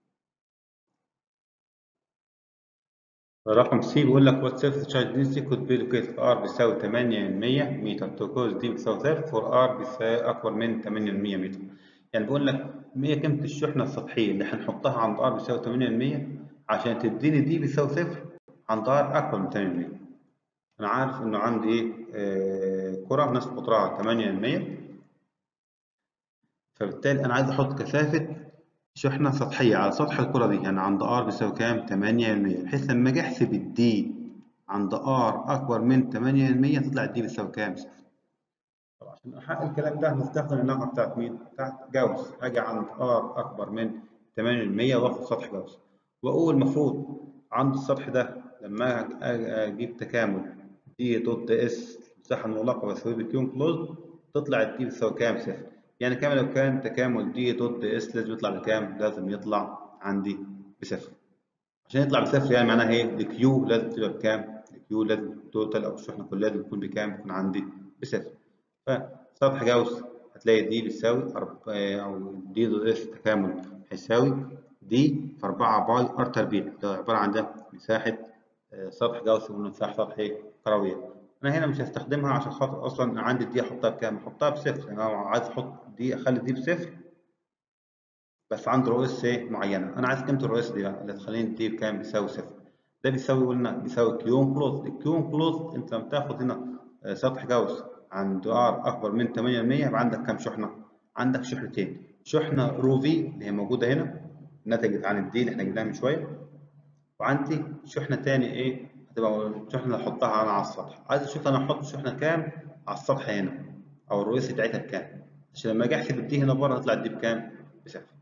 S1: رقم سي بيقول لك what surface charge density could be located في R بيساوي 8 من 100 متر to cause دي بتساوي صفر for R بيساوي أكبر من 8 من 100 متر يعني بيقول لك 100 قيمة الشحنة السطحية اللي هنحطها عند R بيساوي 8 من 100 عشان تديني دي بيساوي صفر عند R أكبر من 8 من 100 أنا عارف إنه عندي إيه آه كرة نفس قطرها 8 من 100 فبالتالي أنا عايز أحط كثافة شحنة سطحية على سطح الكرة دي يعني عند R بيساوي كام؟ 8% بحيث لما أجي أحسب الدي عند R أكبر من 8% تطلع الدي بيساوي كام؟ صفر. طب عشان أحقق الكلام ده هنستخدم النقطة بتاعت مين؟ بتاعت جاوس هاجي عند R أكبر من 8% وآخد سطح جاوس وأقول المفروض عند السطح ده لما أجيب تكامل دي ضد اس المساحة المغلقة بساوي بكيون كلوز تطلع الدي بتساوي كام؟ صفر. يعني كمان لو كان تكامل دي ضد اس لازم يطلع بكام؟ لازم يطلع عندي بصفر. عشان يطلع بصفر يعني معناها ايه؟ الكيو لازم تبقى بكام؟ الكيو لازم التوتال او الشحنه كلها لازم تكون بكام؟ يكون عندي بصفر. فسطح جاوس هتلاقي دي بتساوي او دي ضد اس تكامل هيساوي دي في 4 باي ار تربيع ده عباره عن ده مساحه سطح جاوس مساحه سطح ايه؟ كرويه. انا هنا مش هستخدمها عشان خاطر اصلا عندي دي احطها بكام؟ احطها بصفر يعني انا عايز احط دي اخلي دي بصفر بس عند رو اس ايه معينه انا عايز قيمه الرو اس دي بقى اللي تخليني دي بكام؟ بيساوي صفر ده بيساوي قلنا بيساوي كيون كلوز الكيون كلوز انت لما تاخد هنا سطح جاوس عند ار اكبر من 8% يبقى عندك كام شحنه؟ عندك شحنتين شحنه رو في اللي هي موجوده هنا نتجت عن الدي اللي احنا جبناها من شويه وعندي شحنه تاني ايه هتبقى الشحنه اللي احطها انا على السطح عايز اشوف انا احط شحنه كام على السطح هنا او الرئيس بتاعتها بكام عشان لما اجي احسب الدي هنا بره هتطلع الدي بكام بصفر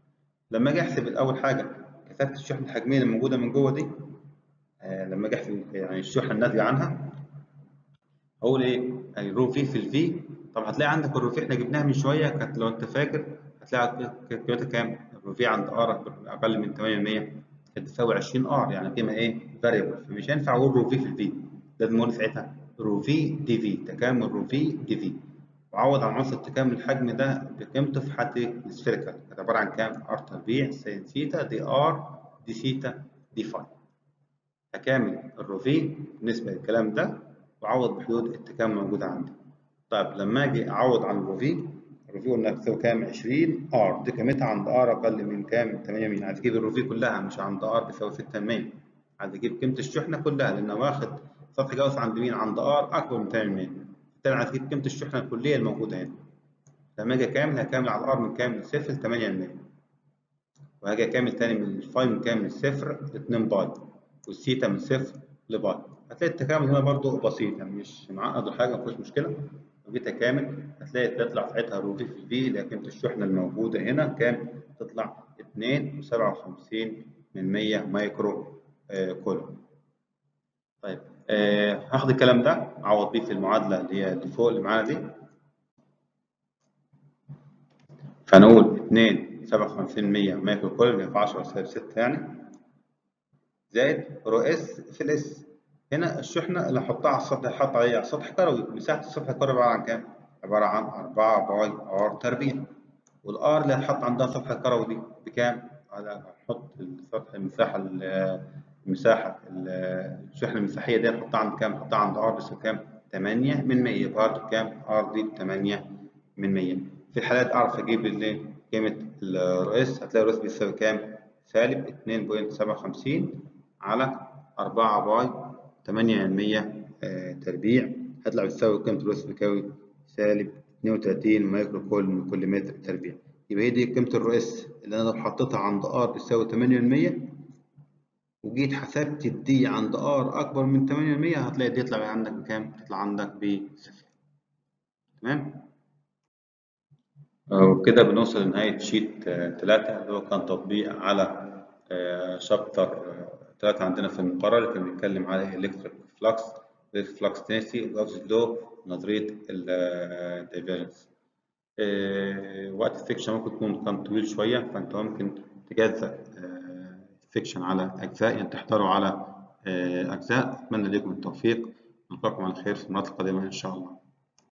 S1: لما اجي احسب اول حاجه كثافه الشحنه الحجميه اللي موجوده من جوه دي آه لما اجي احسب يعني الشحنه الناتجه عنها اقول ايه الرو في في الفي طب هتلاقي عندك الرو في احنا جبناها من شويه كانت لو انت فاكر هتلاقي قيمتها كام الرو في عند ار اقل من 8% كانت تساوي 20 ار يعني قيمه ايه فاريبل فمش هينفع اقول رو في في الفي لازم اقول ساعتها رو في دي في تكامل رو في دي في وعوض عن عنصر تكامل الحجم ده بقيمته في حد السفيريكال كانت عباره عن كام ار تربيع سين ثيتا دي ار دي ثيتا دي فاي تكامل الرو في بالنسبه للكلام ده وعوض بحدود التكامل موجوده عندي طيب لما اجي اعوض عن الرو في الرو في قلنا بتساوي كام 20 ار دي قيمتها عند ار اقل من كام 8 من عايز اجيب الرو في كلها مش عند ار بيساوي 6 من عايز اجيب قيمه الشحنه كلها لان واخد سطح جوز عند مين عند ار اكبر من 8 من بالتالي عايز اجيب قيمه الشحنه الكليه الموجوده هنا لما اجي اكامل هكامل على الار من كام من صفر ل 8 من وهاجي اكامل تاني من الفاي من كام من صفر ل 2 باي والثيتا من صفر لباي هتلاقي التكامل هنا برضو بسيط يعني مش معقد ولا حاجه مفيش مشكله لو جيت اكامل هتلاقي تطلع ساعتها رو في في الفي اللي هي قيمه الشحنه الموجوده هنا كام تطلع 2.57 من 100 مايكرو آه كولوم طيب آه هاخد الكلام ده اعوض بيه في المعادله اللي هي اللي فوق اللي معانا دي فنقول 2.57 مايكرو كولوم اللي في 10 سالب 6 يعني زائد رو اس في الاس هنا الشحنه اللي هحطها على السطح هحط عليها على سطح كروي مساحه السطح الكروي عباره عن كام؟ عباره عن 4 باي ار تربيع والار اللي هتحط عندها السطح الكروي دي بكام؟ هنحط السطح المساحه المساحه الشحنه المساحيه دي هنحطها عند كام؟ هنحطها عند ار بس كام؟ 8 من 100 يبقى ار كام؟ ار دي 8 من 100 في الحالات اعرف اجيب قيمه الرئيس هتلاقي الرئيس بيساوي كام؟ سالب 2.57 على 4 باي 8 من 100 آه تربيع هتطلع بتساوي قيمة الرأس بتساوي سالب 32 مايكرو كول من كل متر تربيع يبقى هي دي قيمة الرأس اللي أنا لو حطيتها عند R بتساوي 8 من 100 وجيت حسبت الدي عند R أكبر من 8 من 100 هتلاقي دي يطلع عندك بكام؟ تطلع عندك بصفر تمام؟ وكده بنوصل لنهاية شيت 3 اللي هو كان تطبيق على شابتر 3 عندنا في المقرر اللي كان بيتكلم على الكتريك فلكس الفلكس تنسي الاوفز لو نظريه الدايفيرجنس وقت السكشن ممكن يكون كان طويل شويه فانت ممكن تجزأ السكشن على اجزاء يعني تحضروا على اجزاء اتمنى لكم التوفيق نلقاكم على خير في المرات القادمه ان شاء الله